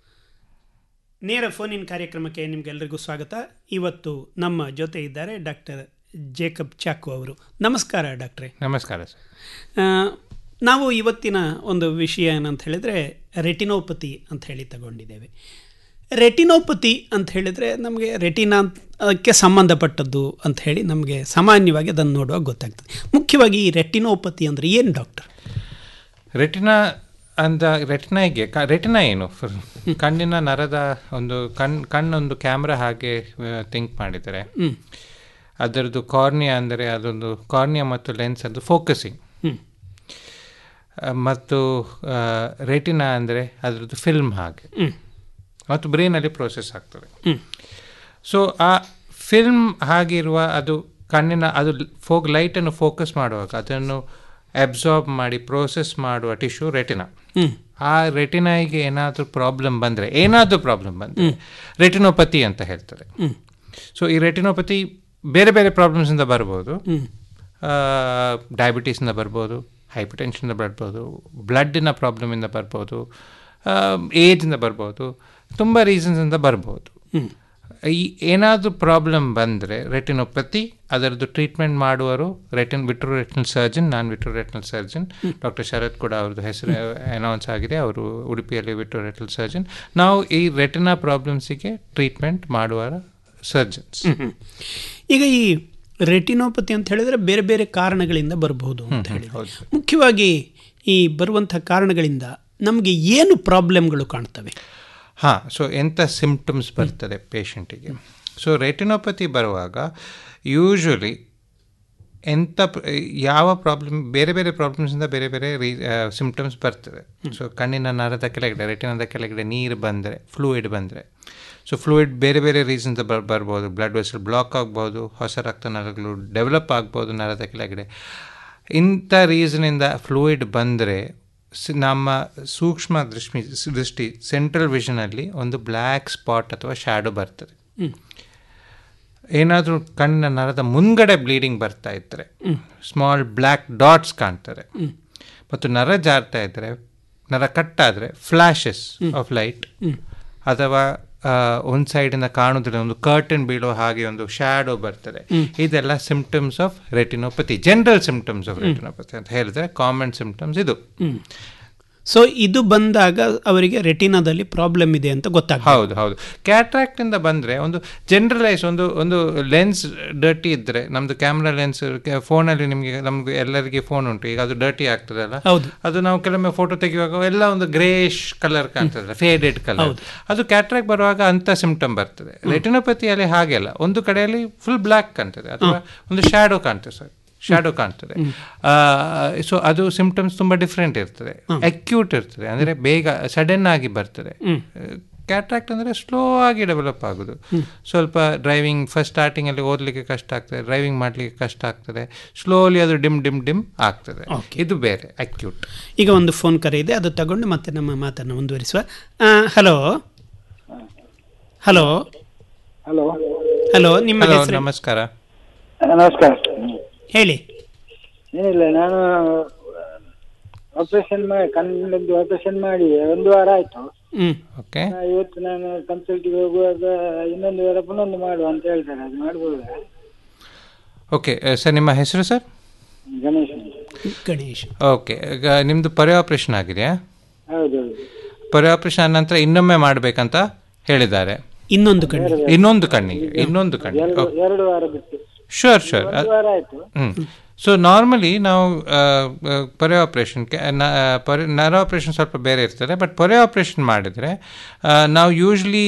ನೇರ ಫೋನ್ ಇನ್ ಕಾರ್ಯಕ್ರಮಕ್ಕೆ ನಿಮಗೆಲ್ಲರಿಗೂ ಸ್ವಾಗತ ಇವತ್ತು ನಮ್ಮ ಜೊತೆ ಇದ್ದಾರೆ ಡಾಕ್ಟರ್ ಜೇಕಬ್ ಚಾಕು ಅವರು ನಮಸ್ಕಾರ ಡಾಕ್ಟ್ರೇ ನಮಸ್ಕಾರ ಸರ್ ಆ, ನಾವು ಇವತ್ತಿನ ಒಂದು ವಿಷಯ ಏನಂತ ಹೇಳಿದರೆ ರೆಟಿನೋಪತಿ ಅಂತ ಹೇಳಿ ತಗೊಂಡಿದ್ದೇವೆ ರೆಟಿನೋಪತಿ ಅಂತ ಹೇಳಿದರೆ ನಮಗೆ ರೆಟಿನಾ ಕ್ಕೆ ಸಂಬಂಧಪಟ್ಟದ್ದು ಅಂತ ಹೇಳಿ ನಮಗೆ ಸಾಮಾನ್ಯವಾಗಿ ಅದನ್ನು ನೋಡುವಾಗ ಗೊತ್ತಾಗ್ತದೆ ಮುಖ್ಯವಾಗಿ ಈ ರೆಟಿನೋಪತಿ ಅಂದರೆ ಏನು ಡಾಕ್ಟರ್ ರೆಟಿನಾ ಅಂತ ರೆಟಿನಾಗೆ ಕ ರೆಟಿನಾ ಏನು ಫರ್- ಕಣ್ಣಿನ ನರದ ಒಂದು ಕಣ್ ಕಣ್ಣೊಂದು ಕ್ಯಾಮ್ರಾ ಹಾಗೆ ಥಿಂಕ್ ಮಾಡಿದರೆ ಹ್ಮ್. ಅದರದ್ದು ಕಾರ್ನಿಯಾ ಅಂದರೆ ಅದೊಂದು ಕಾರ್ನಿಯಾ ಮತ್ತು ಲೆನ್ಸ್ ಅದು ಫೋಕಸಿಂಗ್ ಹ್ಮ್. ಮತ್ತು ರೆಟಿನಾ ಅಂದರೆ ಅದರದ್ದು ಫಿಲ್ಮ್ ಹಾಗೆ ಹ್ಮ್. ಮತ್ತು ಬ್ರೈನಲ್ಲಿ ಪ್ರೋಸೆಸ್ ಆಗ್ತದೆ ಹ್ಮ್. ಸೊ ಆ ಫಿಲ್ಮ್ ಹಾಗಿರುವ ಅದು ಕಣ್ಣಿನ ಅದು ಫೋಕ್ ಲೈಟನ್ನು ಫೋಕಸ್ ಮಾಡುವಾಗ ಅದನ್ನು ಅಬ್ಸಾರ್ಬ್ ಮಾಡಿ ಪ್ರೋಸೆಸ್ ಮಾಡುವ ಟಿಶ್ಯೂ ರೆಟಿನಾ ಹ್ಮ್. ಆ ರೆಟಿನಾಯಿಗೆ ಏನಾದರೂ ಪ್ರಾಬ್ಲಮ್ ಬಂದರೆ ಏನಾದರೂ ಪ್ರಾಬ್ಲಮ್ ಬಂದರೆ ರೆಟಿನೋಪತಿ ಅಂತ ಹೇಳ್ತಾರೆ ಹ್ಮ್. ಸೊ ಈ ರೆಟಿನೋಪತಿ ಬೇರೆ ಬೇರೆ ಪ್ರಾಬ್ಲಮ್ಸಿಂದ ಬರ್ಬೋದು ಹ್ಮ್. ಡಯಾಬಿಟೀಸಿಂದ ಬರ್ಬೋದು ಹೈಪರ್ ಟೆನ್ಷನಿಂದ ಬರ್ಬೋದು ಬ್ಲಡ್ಡಿನ ಪ್ರಾಬ್ಲಮಿಂದ ಬರ್ಬೋದು ಏಜಿಂದ ಬರ್ಬೋದು ತುಂಬ ರೀಸನ್ಸಿಂದ ಬರ್ಬೋದು ಹ್ಮ್. ಈ ಏನಾದರೂ ಪ್ರಾಬ್ಲಮ್ ಬಂದರೆ ರೆಟಿನೋಪತಿ ಅದರದ್ದು ಟ್ರೀಟ್ಮೆಂಟ್ ಮಾಡುವರು ರೆಟಿನ್ ವಿಟ್ರೋ ರೆಟಿನಲ್ ಸರ್ಜನ್ ನಾನು vitreo retinal surgeon doctor Sharath ಕೂಡ ಅವ್ರದ್ದು ಹೆಸರು ಅನೌನ್ಸ್ ಆಗಿದೆ ಅವರು ಉಡುಪಿಯಲ್ಲಿ ವಿಟ್ರೋ ರೆಟಿನಲ್ ಸರ್ಜನ್ ನಾವು ಈ ರೆಟಿನಾ ಪ್ರಾಬ್ಲಮ್ಸಿಗೆ ಟ್ರೀಟ್ಮೆಂಟ್ ಮಾಡುವ ಸರ್ಜನ್ಸ್ ಹ್ಮ್, ಹ್ಮ್. ಈಗ ಈ ರೆಟಿನೋಪತಿ ಅಂತ ಹೇಳಿದ್ರೆ ಬೇರೆ ಬೇರೆ ಕಾರಣಗಳಿಂದ ಬರಬಹುದು ಅಂತ ಹೇಳಿ ಮುಖ್ಯವಾಗಿ ಈ ಬರುವಂಥ ಕಾರಣಗಳಿಂದ ನಮಗೆ ಏನು ಪ್ರಾಬ್ಲಮ್ಗಳು ಕಾಣ್ತವೆ ಹಾಂ ಸೊ ಎಂಥ ಸಿಂಪ್ಟಮ್ಸ್ ಬರ್ತದೆ ಪೇಷಂಟಿಗೆ ಸೊ ರೆಟಿನೋಪತಿ ಬರುವಾಗ ಯೂಶ್ವಲಿ ಎಂಥ ಪ್ರ- ಯಾವ ಪ್ರಾಬ್ಲಮ್ ಬೇರೆ ಬೇರೆ ಪ್ರಾಬ್ಲಮ್ಸಿಂದ ಬೇರೆ ಬೇರೆ ರೀ ಸಿಂಪ್ಟಮ್ಸ್ ಬರ್ತದೆ ಸೊ ಕಣ್ಣಿನ ನರದ ಕೆಳಗಡೆ ರೆಟಿನದ ಕೆಳಗಡೆ ನೀರು ಬಂದರೆ ಫ್ಲೂಯಿಡ್ ಬಂದರೆ ಸೊ ಫ್ಲೂಯಿಡ್ ಬೇರೆ ಬೇರೆ ರೀಸನ್ಸ್ ಬರ್ ಬರ್ಬೋದು ಬ್ಲಡ್ ವೆಸಲ್ ಬ್ಲಾಕ್ ಆಗ್ಬೋದು ಹೊಸ ರಕ್ತನಾಳಗಳು ಡೆವಲಪ್ ಆಗ್ಬೋದು ನರದ ಕೆಳಗಡೆ ಇಂಥ ರೀಸನಿಂದ ಫ್ಲೂಯಿಡ್ ಬಂದರೆ ಸ್- ನಮ್ಮ ಸೂಕ್ಷ್ಮ ದೃಷ್ಟಿ ದೃಷ್ಟಿ ಸೆಂಟ್ರಲ್ ವಿಷನಲ್ಲಿ ಒಂದು ಬ್ಲ್ಯಾಕ್ ಸ್ಪಾಟ್ ಅಥವಾ ಶ್ಯಾಡೋ ಬರ್ತದೆ ಹ್ಮ್. ಏನಾದರೂ ಕಣ್ಣಿನ ನರದ ಮುಂದ್ಗಡೆ ಬ್ಲೀಡಿಂಗ್ ಬರ್ತಾ ಇದ್ದರೆ ಹ್ಮ್. ಸ್ಮಾಲ್ ಬ್ಲ್ಯಾಕ್ ಡಾಟ್ಸ್ ಕಾಣ್ತದೆ ಹ್ಮ್. ಮತ್ತು ನರ ಜಾರ್ತಾ ಇದ್ದರೆ ನರ ಕಟ್ಟಾದರೆ ಫ್ಲ್ಯಾಶಸ್ ಹ್ಮ್. ಆಫ್ ಲೈಟ್ ಹ್ಮ್. ಅಥವಾ ಒಂದು ಸೈಡಿಂದ ಕಾಣುವುದಿಲ್ಲ ಒಂದು ಕರ್ಟನ್ ಬೀಳೋ ಹಾಗೆ ಒಂದು ಶ್ಯಾಡೋ ಬರ್ತದೆ ಹ್ಮ್. ಇದೆಲ್ಲ symptoms of retinopathy general symptoms of retinopathy ಅಂತ ಹೇಳಿದ್ರೆ ಕಾಮನ್ ಸಿಂಪ್ಟಮ್ಸ್ ಇದು ಹ್ಮ್. ಸೊ ಇದು ಬಂದಾಗ ಅವರಿಗೆ ರೆಟಿನಾದಲ್ಲಿ ಪ್ರಾಬ್ಲಮ್ ಇದೆ ಅಂತ ಗೊತ್ತಾಗ್ತದೆ ಹೌದು ಹೌದು ಕ್ಯಾಟ್ರಾಕ್ಟ್ ಇಂದ ಬಂದ್ರೆ ಒಂದು ಜನರಲೈಸ್ ಒಂದು ಒಂದು ಲೆನ್ಸ್ ಡರ್ಟಿ ಇದ್ರೆ ನಮ್ದು ಕ್ಯಾಮ್ರಾ ಲೆನ್ಸ್ ಫೋನಲ್ಲಿ ನಿಮಗೆ ನಮ್ಗೆ ಎಲ್ಲರಿಗೆ ಫೋನ್ ಉಂಟು ಈಗ ಅದು ಡರ್ಟಿ ಆಗ್ತದಲ್ಲ ಹೌದು. ಅದು ನಾವು ಕೆಲವೊಮ್ಮೆ ಫೋಟೋ ತೆಗೆಯುವಾಗ ಎಲ್ಲ ಒಂದು ಗ್ರೇಶ್ ಕಲರ್ ಕಾಣ್ತದಲ್ಲ ಫೇಡೆಡ್ ಕಲರ್ ಹೌದು. ಅದು ಕ್ಯಾಟ್ರಾಕ್ಟ್ ಬರುವಾಗ ಅಂತ ಸಿಂಪ್ಟಮ್ ಬರ್ತದೆ ರೆಟಿನೋಪತಿಯಲ್ಲಿ ಹಾಗೆಲ್ಲ ಒಂದು ಕಡೆಯಲ್ಲಿ ಫುಲ್ ಬ್ಲ್ಯಾಕ್ ಕಾಣ್ತದೆ ಅಥವಾ ಒಂದು ಶ್ಯಾಡೋ ಕಾಣ್ತದೆ ಸರ್ ಶಾಡೋ ಕಾಣ್ತದೆ ಸೊ ಅದು ಸಿಂಪ್ಟಮ್ಸ್ ತುಂಬ ಡಿಫ್ರೆಂಟ್ ಇರ್ತದೆ ಅಕ್ಯೂಟ್ ಇರ್ತದೆ ಅಂದರೆ ಬೇಗ ಸಡನ್ ಆಗಿ ಬರ್ತದೆ ಕ್ಯಾಟ್ರಾಕ್ಟ್ ಅಂದರೆ ಸ್ಲೋ ಆಗಿ ಡೆವಲಪ್ ಆಗೋದು ಸ್ವಲ್ಪ ಡ್ರೈವಿಂಗ್ ಫಸ್ಟ್ ಸ್ಟಾರ್ಟಿಂಗಲ್ಲಿ ಓದಲಿಕ್ಕೆ ಕಷ್ಟ ಆಗ್ತದೆ ಡ್ರೈವಿಂಗ್ ಮಾಡಲಿಕ್ಕೆ ಕಷ್ಟ ಆಗ್ತದೆ ಸ್ಲೋಲಿ ಅದು ಡಿಮ್ ಡಿಮ್ ಡಿಮ್ ಆಗ್ತದೆ ಇದು ಬೇರೆ ಅಕ್ಯೂಟ್ ಈಗ ಒಂದು ಫೋನ್ ಕರೆ ಇದೆ ಅದು ತಗೊಂಡು ಮತ್ತೆ ನಮ್ಮ ಮಾತನ್ನು ಮುಂದುವರಿಸುವ ಹಲೋ ಹಲೋ ಹಲೋ ಹಲೋ ನಿಮ್ಮ Hello, ಹೆಸರು ನಮಸ್ಕಾರ ನಮಸ್ಕಾರ ಹೇಳಿ ಏನಿಲ್ಲ ನಾನು ಆಪರೇಷನ್ ಮಾಡಿ ಕಣ್ಣಿಂದು ಆಪರೇಷನ್ ಮಾಡಿ ಒಂದು ವಾರ ಆಯ್ತು ಹ್ಮ್ ಓಕೆ ನಾ ಇವತ್ತು ನಾನು ಕನ್ಸಲ್ಟಿಗೆ ಹೋಗುವಾಗ ಇನ್ನೊಂದು ವಾರ ಪುನೊಂದು ಮಾಡುವ ಅಂತ ಹೇಳ್ತಾರೆ ಅದು ಮಾಡ್ಬೋದಾ ಓಕೆ ಸರ್ ನಿಮ್ಮ ಹೆಸರು ಸರ್ ಗಣೇಶ್ ಗಣೇಶ್ ಓಕೆ ಈಗ ನಿಮ್ಮದು ಪರಿ ಆಪ್ರೇಷನ್ ಆಗಿದೆಯಾ ಹೌದೌದು ಪರಿ ಆಪ್ರೇಷನ್ ನಂತರ ಇನ್ನೊಮ್ಮೆ ಮಾಡಬೇಕಂತ ಹೇಳಿದ್ದಾರೆ ಇನ್ನೊಂದು ಕಣ್ಣು ಇನ್ನೊಂದು ಕಣ್ಣಿಗೆ ಇನ್ನೊಂದು ಕಣ್ಣಿಗೆ ಎರಡು ಎರಡು ವಾರ ಬಿಟ್ಟು ಶೋರ್ ಶೋರ್ ಒಂದು ವಾರ ಆಯ್ತು ಹ್ಮ್ ಸೊ ನಾರ್ಮಲಿ ನಾವು ಪೊರೆ ಆಪ್ರೇಷನ್ ಪೊರೆ ನರ ಆಪ್ರೇಷನ್ ಸ್ವಲ್ಪ ಬೇರೆ ಇರ್ತದೆ ಬಟ್ ಪೊರೆ ಆಪ್ರೇಷನ್ ಮಾಡಿದರೆ ನಾವು ಯೂಶ್ವಲಿ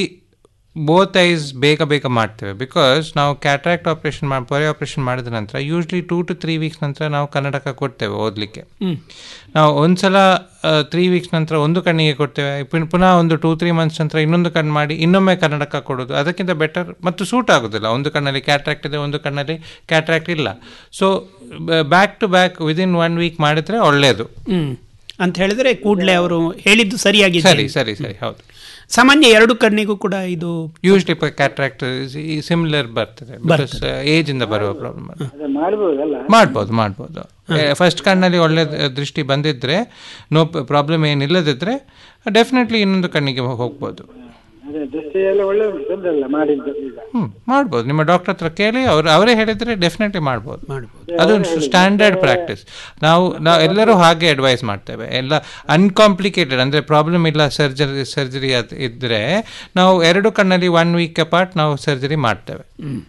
ಬೋತ್ ಐಸ್ ಬೇಗ ಬೇಗ ಮಾಡ್ತೇವೆ ಬಿಕಾಸ್ ನಾವು ಕ್ಯಾಟ್ರಾಕ್ಟ್ ಆಪ್ರೇಷನ್ ಮಾಡಿ ಪೊರೆ ಆಪ್ರೇಷನ್ ಮಾಡಿದ ನಂತರ usually two to three weeks ನಂತರ ನಾವು ಕನ್ನಡಕ ಕೊಡ್ತೇವೆ ಓದಲಿಕ್ಕೆ ಹ್ಮ್. ನಾವು ಒಂದ್ಸಲ ತ್ರೀ ವೀಕ್ಸ್ ನಂತರ ಒಂದು ಕಣ್ಣಿಗೆ ಕೊಡ್ತೇವೆ ಪುನ್- ಪುನಃ ಒಂದು ಟೂ ತ್ರೀ ಮಂತ್ಸ್ ನಂತರ ಇನ್ನೊಂದು ಕಣ್ಣು ಮಾಡಿ ಇನ್ನೊಮ್ಮೆ ಕನ್ನಡಕ ಕೊಡೋದು ಅದಕ್ಕಿಂತ ಬೆಟರ್ ಮತ್ತು ಸೂಟ್ ಆಗೋದಿಲ್ಲ ಒಂದು ಕಣ್ಣಲ್ಲಿ ಕ್ಯಾಟ್ರಾಕ್ಟ್ ಇದೆ ಒಂದು ಕಣ್ಣಲ್ಲಿ ಕ್ಯಾಟ್ರಾಕ್ಟ್ ಇಲ್ಲ so back to back within one week ಮಾಡಿದ್ರೆ ಒಳ್ಳೆಯದು ಹ್ಮ್ ಅಂತ ಹೇಳಿದ್ರೆ ಕೂಡಲೇ ಅವರು ಹೇಳಿದ್ದು ಸರಿಯಾಗಿದೆ ಸರಿ ಸರಿ ಸರಿ ಹೌದು ಸಾಮಾನ್ಯ ಎರಡು ಕಣ್ಣಿಗೂ ಕೂಡ ಇದು ಯೂಸ್ಲಿ ಕ್ಯಾಟ್ರಾಕ್ಟ್ ಸಿಮಿಲರ್ ಬರ್ತದೆ ಬಿಕಾಸ್ ಏಜ್ ಇಂದ ಬರುವ ಪ್ರಾಬ್ಲಮ್ ಅದು ಮಾಡ್ಬೋದಲ್ಲ ಮಾಡ್ಬೋದು ಮಾಡ್ಬೋದು ಫಸ್ಟ್ ಕಣ್ಣಲ್ಲಿ ಒಳ್ಳೆ ದೃಷ್ಟಿ ಬಂದಿದ್ರೆ ನೋ ಪ್ರಾಬ್ಲಮ್ ಏನಿಲ್ಲದಿದ್ರೆ ಡೆಫಿನೆಟ್ಲಿ ಇನ್ನೊಂದು ಕಣ್ಣಿಗೆ ಹೋಗ್ಬೋದು ಅದೇ ದೃಷ್ಟಿ ಎಲ್ಲ ಒಳ್ಳೆ ಉಂಟು ತೊಂದ್ರೆ ಇಲ್ಲ ಮಾಡಿದ್ದು ಈಗ ಹ್ಮ್ ಮಾಡ್ಬೋದು ನಿಮ್ಮ ಡಾಕ್ಟರ್ ಹತ್ರ ಕೇಳಿ ಅವ್ರು ಅವರೇ ಹೇಳಿದ್ರೆ ಡೆಫಿನೆಟ್ಲಿ ಮಾಡ್ಬೋದು ಅದು ಸ್ಟ್ಯಾಂಡರ್ಡ್ ಪ್ರಾಕ್ಟೀಸ್ ನಾವು ನಾವು ಎಲ್ಲರೂ ಹಾಗೆ ಅಡ್ವೈಸ್ ಮಾಡ್ತೇವೆ ಎಲ್ಲ ಅನ್ಕಾಂಪ್ಲಿಕೇಟೆಡ್ ಅಂದರೆ ಪ್ರಾಬ್ಲಮ್ ಇಲ್ಲ ಸರ್ಜರಿ ಸರ್ಜರಿ ಇದ್ದರೆ ನಾವು ಎರಡು ಕಣ್ಣಲ್ಲಿ ಒನ್ ವೀಕ್ ಅಪಾರ್ಟ್ ನಾವು ಸರ್ಜರಿ ಮಾಡ್ತೇವೆ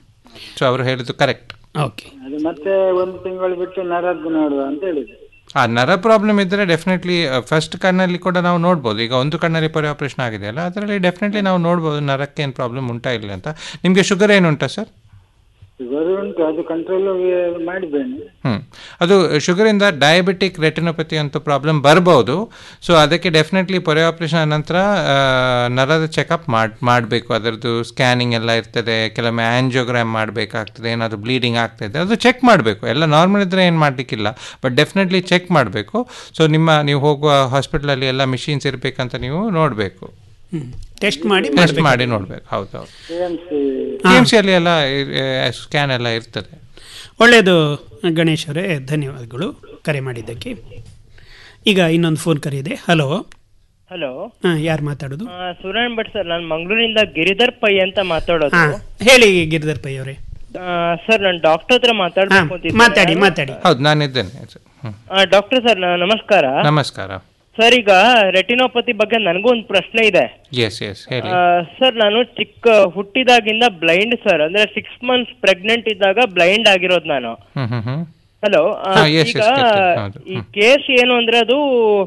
ಸೊ ಅವರು ಹೇಳಿದ್ದು ಕರೆಕ್ಟ್ ಓಕೆ ಅದು ಮತ್ತೆ ಒಂದು ತಿಂಗಳು ಬಿಟ್ಟು ನರದ್ದು ನೋಡುವ ಅಂತ ಹೇಳಿದೆ ಆ ನರ ಪ್ರಾಬ್ಲಮ್ ಇದ್ದರೆ ಡೆಫಿನೆಟ್ಲಿ ಫಸ್ಟ್ ಕಣ್ಣಲ್ಲಿ ಕೂಡ ನಾವು ನೋಡ್ಬೋದು ಈಗ ಒಂದು ಕಣ್ಣಲ್ಲಿ ಪರಿ ಆಪರೇಷನ್ ಆಗಿದೆಯಲ್ಲ ಅದರಲ್ಲಿ ಡೆಫಿನೆಟ್ಲಿ ನಾವು ನೋಡ್ಬೋದು ನರಕ್ಕೆ ಏನು ಪ್ರಾಬ್ಲಮ್ ಉಂಟಾ ಇಲ್ಲ ಅಂತ ನಿಮಗೆ ಶುಗರ್ ಏನುಂಟಾ ಸರ್ ಶುಗರ್ ಉಂಟು ಅದು ಕಂಟ್ರೋಲ್ ಮಾಡಿದ್ದೇನೆ ಹ್ಮ್ ಅದು ಶುಗರಿಂದ ಡಯಾಬಿಟಿಕ್ ರೆಟಿನೋಪತಿ ಅಂತ ಪ್ರಾಬ್ಲಮ್ ಬರ್ಬೋದು ಸೊ ಅದಕ್ಕೆ ಡೆಫಿನೆಟ್ಲಿ ಪೊರೆ ಆಪರೇಷನ್ ನಂತರ ಆ, ನರದ ಚೆಕಪ್ ಮಾಡಿ ಮಾಡಬೇಕು ಅದರದ್ದು ಸ್ಕ್ಯಾನಿಂಗ್ ಎಲ್ಲ ಇರ್ತದೆ ಕೆಲವೊಮ್ಮೆ ಆಂಜಿಯೋಗ್ರಾಮ್ ಮಾಡಬೇಕಾಗ್ತದೆ ಏನಾದರೂ ಬ್ಲೀಡಿಂಗ್ ಆಗ್ತಾಯಿದೆ ಅದು ಚೆಕ್ ಮಾಡಬೇಕು ಎಲ್ಲ ನಾರ್ಮಲ್ ಇದ್ದರೆ ಏನು ಮಾಡಲಿಕ್ಕಿಲ್ಲ ಬಟ್ ಡೆಫಿನೆಟ್ಲಿ ಚೆಕ್ ಮಾಡಬೇಕು ಸೊ ನಿಮ್ಮ ನೀವು ಹೋಗುವ ಹಾಸ್ಪಿಟ್ಲಲ್ಲಿ ಎಲ್ಲ ಮಿಷಿನ್ಸ್ ಇರಬೇಕಂತ ನೀವು ನೋಡಬೇಕು ಟೆಸ್ಟ್ ಮಾಡಿ ಟೆಸ್ಟ್ ಮಾಡ್ಬೇಕು. ಮಾಡಿ ನೋಡಬೇಕು ಹೌದು ಹೌದು KMC ಕೆ ಎಮ್ ಸಿಯಲ್ಲಿ ಎಲ್ಲ ಸ್ಕ್ಯಾನ್ ಎಲ್ಲ ಇರ್ತದೆ ಒಳ್ಳೆಯದು ಗಣೇಶ್ ಅವರೇ ಧನ್ಯವಾದಗಳು ಕರೆ ಮಾಡಿದ್ದಕ್ಕೆ ಈಗ ಇನ್ನೊಂದು ಫೋನ್ ಕರೆ ಇದೆ ಹಲೋ ಹಲೋ ಯಾರು ಮಾತಾಡೋದು ಸುರೇಣ್ ಭಟ್ ಸರ್ ನಾನು ಮಂಗಳೂರಿನಿಂದ ಗಿರಿಧರ್ ಪೈ ಅಂತ ಮಾತಾಡೋದು ಹಾ ಹೇಳಿ ಗಿರಿಧರ್ ಪೈ ಅವರೇ ಸರ್ ನಾನು ಡಾಕ್ಟರ್ ಹತ್ರ ಮಾತಾಡ್ಬೇಕು ಅಂತಿದ್ದೆ. ಮಾತಾಡಿ ಮಾತಾಡಿ ಹೌದು ನಾನಿದ್ದೇನೆ ಹ್ಮ್. ಆ, ಡಾಕ್ಟರ್ ಸರ್ ನ- ನಮಸ್ಕಾರ ನಮಸ್ಕಾರ ಸರ್ ಈಗ ರೆಟಿನೋಪತಿ ಬಗ್ಗೆ ನನಗೂ ಒಂದು ಪ್ರಶ್ನೆ ಇದೆ ಎಸ್ ಎಸ್ ಹೇಳಿ ಆ, ಸರ್ ನಾನು ಚಿಕ್ಕ ಹುಟ್ಟಿದಾಗಿಂದ ಬ್ಲೈಂಡ್ ಸರ್ ಅಂದ್ರೆ ಸಿಕ್ಸ್ ಮಂತ್ಸ್ ಪ್ರೆಗ್ನೆಂಟ್ ಇದ್ದಾಗ ಬ್ಲೈಂಡ್ ಆಗಿರೋದು ನಾನು ಹ್ಮ್ ಹ್ಮ್ ಹ್ಮ್ ಹಲೋ ಹಾ, yes, ಈಗ yes, ಗೊತ್ತು. ಹೌದು. ಈ ಕೇಸ್ ಏನು ಅಂದ್ರೆ ಅದು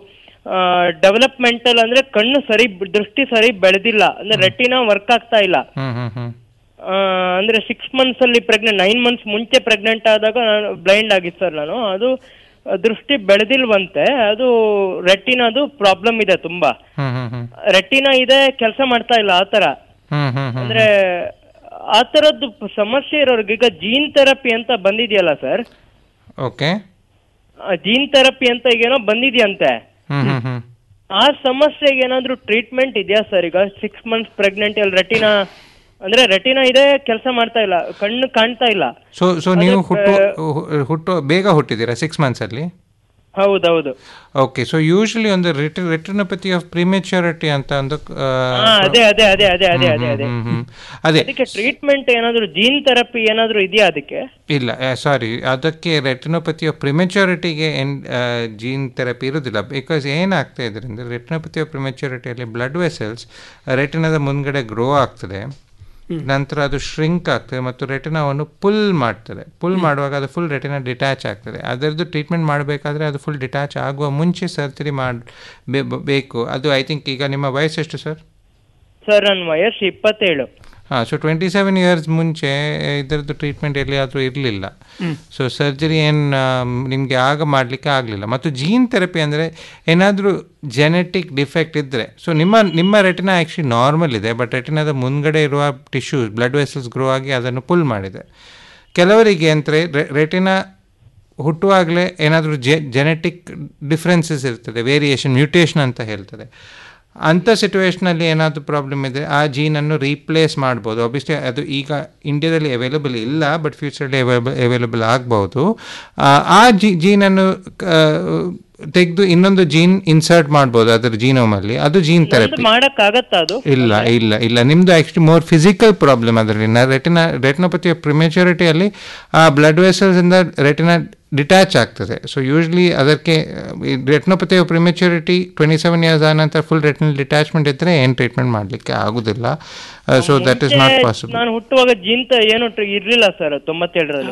ಡೆವಲಪ್ಮೆಂಟಲ್ ಅಂದ್ರೆ ಕಣ್ಣು ಸರಿ ದೃಷ್ಟಿ ಸರಿ ಬೆಳೆದಿಲ್ಲ ಅಂದ್ರೆ ರೆಟಿನ ವರ್ಕ್ ಆಗ್ತಾ ಇಲ್ಲ ಹ್ಮ್ ಹ್ಮ್ ಹ್ಮ್ ಆ, ಅಂದ್ರೆ ಸಿಕ್ಸ್ ಮಂತ್ಸ್ ಅಲ್ಲಿ ಪ್ರೆಗ್ನೆಂಟ್ ನೈನ್ ಮಂತ್ಸ್ ಮುಂಚೆ ಪ್ರೆಗ್ನೆಂಟ್ ಆದಾಗ ನಾನು ಬ್ಲೈಂಡ್ ಆಗಿತ್ತು ಸರ್ ನಾನು ಅದು ಆ, ದೃಷ್ಟಿ ಬೆಳೆದಿಲ್ವಂತೆ ಅದು ರೆಟಿನದು ಪ್ರಾಬ್ಲಮ್ ಇದೆ ತುಂಬಾ ಹ್ಮ್ ಹ್ಮ್ ಹ್ಮ್ ರೆಟಿನ ಇದೆ ಕೆಲಸ ಮಾಡ್ತಾ ಇಲ್ಲ ಆತರ ಹ್ಮ್ ಹ್ಮ್ ಹ್ಮ್ ಅಂದ್ರೆ ಆ ತರದ್ದು ಸಮಸ್ಯೆ ಇರೋರ್ಗೆ ಈಗ ಜೀನ್ ಥೆರಪಿ ಅಂತ ಬಂದಿದೆಯಲ್ಲ ಸರ್ ಓಕೆ ಜೀನ್ ಥೆರಪಿ ಅಂತ ಈಗೇನೋ ಬಂದಿದೆಯಂತೆ ಹ್ಮ್ ಹ್ಮ್ ಹ್ಮ್ ಆ ಸಮಸ್ಯೆಗೆ ಏನಾದ್ರೂ ಟ್ರೀಟ್ಮೆಂಟ್ ಇದೆಯಾ ಸರ್ ಈಗ ಸಿಕ್ಸ್ ಮಂತ್ಸ್ ಪ್ರೆಗ್ನೆಂಟ್ ಅಲ್ಲಿ ರೆಟಿನಾ ಅಂದ್ರೆ ರೆಟಿನಾ ಇದೆ ಕೆಲಸ ಮಾಡ್ತಾ ಇಲ್ಲ ಕಣ್ಣು ಕಾಣ್ತಾ ಇಲ್ಲ ಸೊ ಸೊ ನೀವು ಹುಟ್ಟು ಹು- ಹುಟ್ಟು ಬೇಗ ಹುಟ್ಟಿದ್ದೀರಾ ಸಿಕ್ಸ್ ಮಂತ್ಸಲ್ಲಿ ಹೌದೌದು ಓಕೆ ಸೊ ಯೂಶಲಿ ಒಂದು ರಿಟಿ ರೆಟಿನೋಪತಿ ಆಫ್ ಪ್ರಿಮೆಚ್ಯೂರಿಟಿ ಅಂತ ಒಂದು ಆ, ಹಾ ಅದೇ ಅದೇ ಅದೇ ಅದೇ ಅದೇ ಅದೇ ಅದೇ ಹ್ಮ್, ಹ್ಮ್. ಅದೇ ಅದಕ್ಕೆ ಟ್ರೀಟ್ಮೆಂಟ್ ಏನಾದ್ರು ಜೀನ್ ಥೆರಪಿ ಏನಾದ್ರು ಇದೆಯಾ ಅದಕ್ಕೆ ಇಲ್ಲ ಸಾರಿ ಅದಕ್ಕೆ ರೆಟಿನೋಪತಿ ಆಫ್ ಪ್ರಿಮೆಚ್ಯೂರಿಟಿಗೆ ಎನ್ ಜೀನ್ ಥೆರಪಿ ಇರೋದಿಲ್ಲ ಬಿಕಾಸ್ ಏನಾಗ್ತಾ ಇದೆ ಅಂದರೆ ರೆಟಿನೋಪತಿ ಆಫ್ ಪ್ರಿಮೆಚ್ಯೂರಿಟಿಯಲ್ಲಿ ಬ್ಲಡ್ ವೆಸಲ್ಸ್ ರೆಟಿನದ ಮುಂದ್ಗಡೆ ಗ್ರೋ ಆಗ್ತದೆ ನಂತರ ಅದು ಶ್ರಿಂಕ್ ಆಗ್ತದೆ ಮತ್ತು ರೆಟಿನಾವನ್ನು ಪುಲ್ ಮಾಡ್ತದೆ ಪುಲ್ ಮಾಡುವಾಗ ಅದು ಫುಲ್ ರೆಟಿನ ಡಿಟ್ಯಾಚ್ ಆಗ್ತದೆ ಅದರದ್ದು ಟ್ರೀಟ್ಮೆಂಟ್ ಮಾಡಬೇಕಾದ್ರೆ ಅದು ಫುಲ್ ಡಿಟ್ಯಾಚ್ ಆಗುವ ಮುಂಚೆ ಸರ್ಜರಿ ಮಾಡಿ ಬೇಕು ಅದು ಐ ಥಿಂಕ್ ಈಗ ನಿಮ್ಮ ವಯಸ್ಸೆಷ್ಟು ಸರ್ ಸರ್ ನನ್ನ ವಯಸ್ಸು ಇಪ್ಪತ್ತೇಳು ಹಾಂ ಸೊ ಟ್ವೆಂಟಿ ಸೆವೆನ್ ಇಯರ್ಸ್ ಮುಂಚೆ ಇದರದ್ದು ಟ್ರೀಟ್ಮೆಂಟ್ ಎಲ್ಲಿಯಾದರೂ ಇರಲಿಲ್ಲ ಹ್ಮ್. ಸೊ ಸರ್ಜರಿ ಏನು ನಿಮಗೆ ಆಗ ಮಾಡಲಿಕ್ಕೆ ಆಗಲಿಲ್ಲ ಮತ್ತು ಜೀನ್ ಥೆರಪಿ ಅಂದರೆ ಏನಾದರೂ ಜೆನೆಟಿಕ್ ಡಿಫೆಕ್ಟ್ ಇದ್ದರೆ ಸೊ ನಿಮ್ಮ ನಿಮ್ಮ ರೆಟಿನಾ ಆ್ಯಕ್ಚುಲಿ ನಾರ್ಮಲ್ ಇದೆ ಬಟ್ ರೆಟಿನಾದ ಮುಂದ್ಗಡೆ ಇರುವ ಟಿಶ್ಯೂಸ್ ಬ್ಲಡ್ ವೆಸಲ್ಸ್ ಗ್ರೋ ಆಗಿ ಅದನ್ನು ಪುಲ್ ಮಾಡಿದೆ ಕೆಲವರಿಗೆ ಅಂದರೆ ರೆಟಿನಾ ಹುಟ್ಟುವಾಗಲೇ ಏನಾದರೂ ಜೆ ಜೆನೆಟಿಕ್ ಡಿಫ್ರೆನ್ಸಸ್ ಇರ್ತದೆ ವೇರಿಯೇಷನ್ ಮ್ಯೂಟೇಷನ್ ಅಂತ ಹೇಳ್ತದೆ ಅಂಥ ಸಿಚುವೇಷನಲ್ಲಿ ಏನಾದರೂ ಪ್ರಾಬ್ಲಮ್ ಇದೆ ಆ ಜೀನನ್ನು ರೀಪ್ಲೇಸ್ ಮಾಡ್ಬೋದು ಆಬ್ವಿಯಸ್ಲಿ ಅದು ಈಗ ಇಂಡಿಯಾದಲ್ಲಿ ಅವೈಲಬಲ್ ಇಲ್ಲ ಬಟ್ ಫ್ಯೂಚರಲ್ಲಿ ಅವೈಲಬಲ್ ಅವೈಲಬಲ್ ಆಗ್ಬೋದು ಆ, ಆ ಜಿ ಜೀನನ್ನು ತೆಗೆದು ಇನ್ನೊಂದು ಜೀನ್ ಇನ್ಸರ್ಟ್ ಮಾಡ್ಬೋದು ಅದರ ಜೀನೋಮಲ್ಲಿ ಅದು ಜೀನ್ ಥೆರಪಿ ಮಾಡಕ್ ಆಗತ್ತಾ ಅದು ಇಲ್ಲ ಇಲ್ಲ ಇಲ್ಲ ನಿಮ್ಮದು ಆ್ಯಕ್ಚುಲಿ ಮೋರ್ ಫಿಸಿಕಲ್ ಪ್ರಾಬ್ಲಮ್ ಅದರಲ್ಲಿ ರೆಟಿನ ರೆಟಿನೋಪತಿಯ ಪ್ರಿಮೆಚುರಿಟಿಯಲ್ಲಿ ಆ ಬ್ಲಡ್ ವೆಸಲ್ಸಿಂದ ರೆಟಿನ ಡಿಟ್ಯಾಚ್ ಆಗ್ತದೆ ಸೊ ಯೂಶ್ವಲಿ ಅದಕ್ಕೆ ರೆಟಿನೋಪತಿಯ ಪ್ರಿಮೆಚುರಿಟಿ ಟ್ವೆಂಟಿ ಸೆವೆನ್ ಇಯರ್ಸ್ ಆದ ನಂತರ ಫುಲ್ ರೆಟಿನಲ್ ಡಿಟ್ಯಾಚ್ಮೆಂಟ್ ಇದ್ದರೆ ಏನು ಟ್ರೀಟ್ಮೆಂಟ್ ಮಾಡಲಿಕ್ಕೆ ಆಗೋದಿಲ್ಲ so that is not possible ನಾನು ಹುಟ್ಟುವಾಗ ಜೀಂತ ಏನು ಟ್ರ- ಇರ್ಲಿಲ್ಲ ಸರ್ ತೊಂಬತ್ತೇಳರಲ್ಲಿ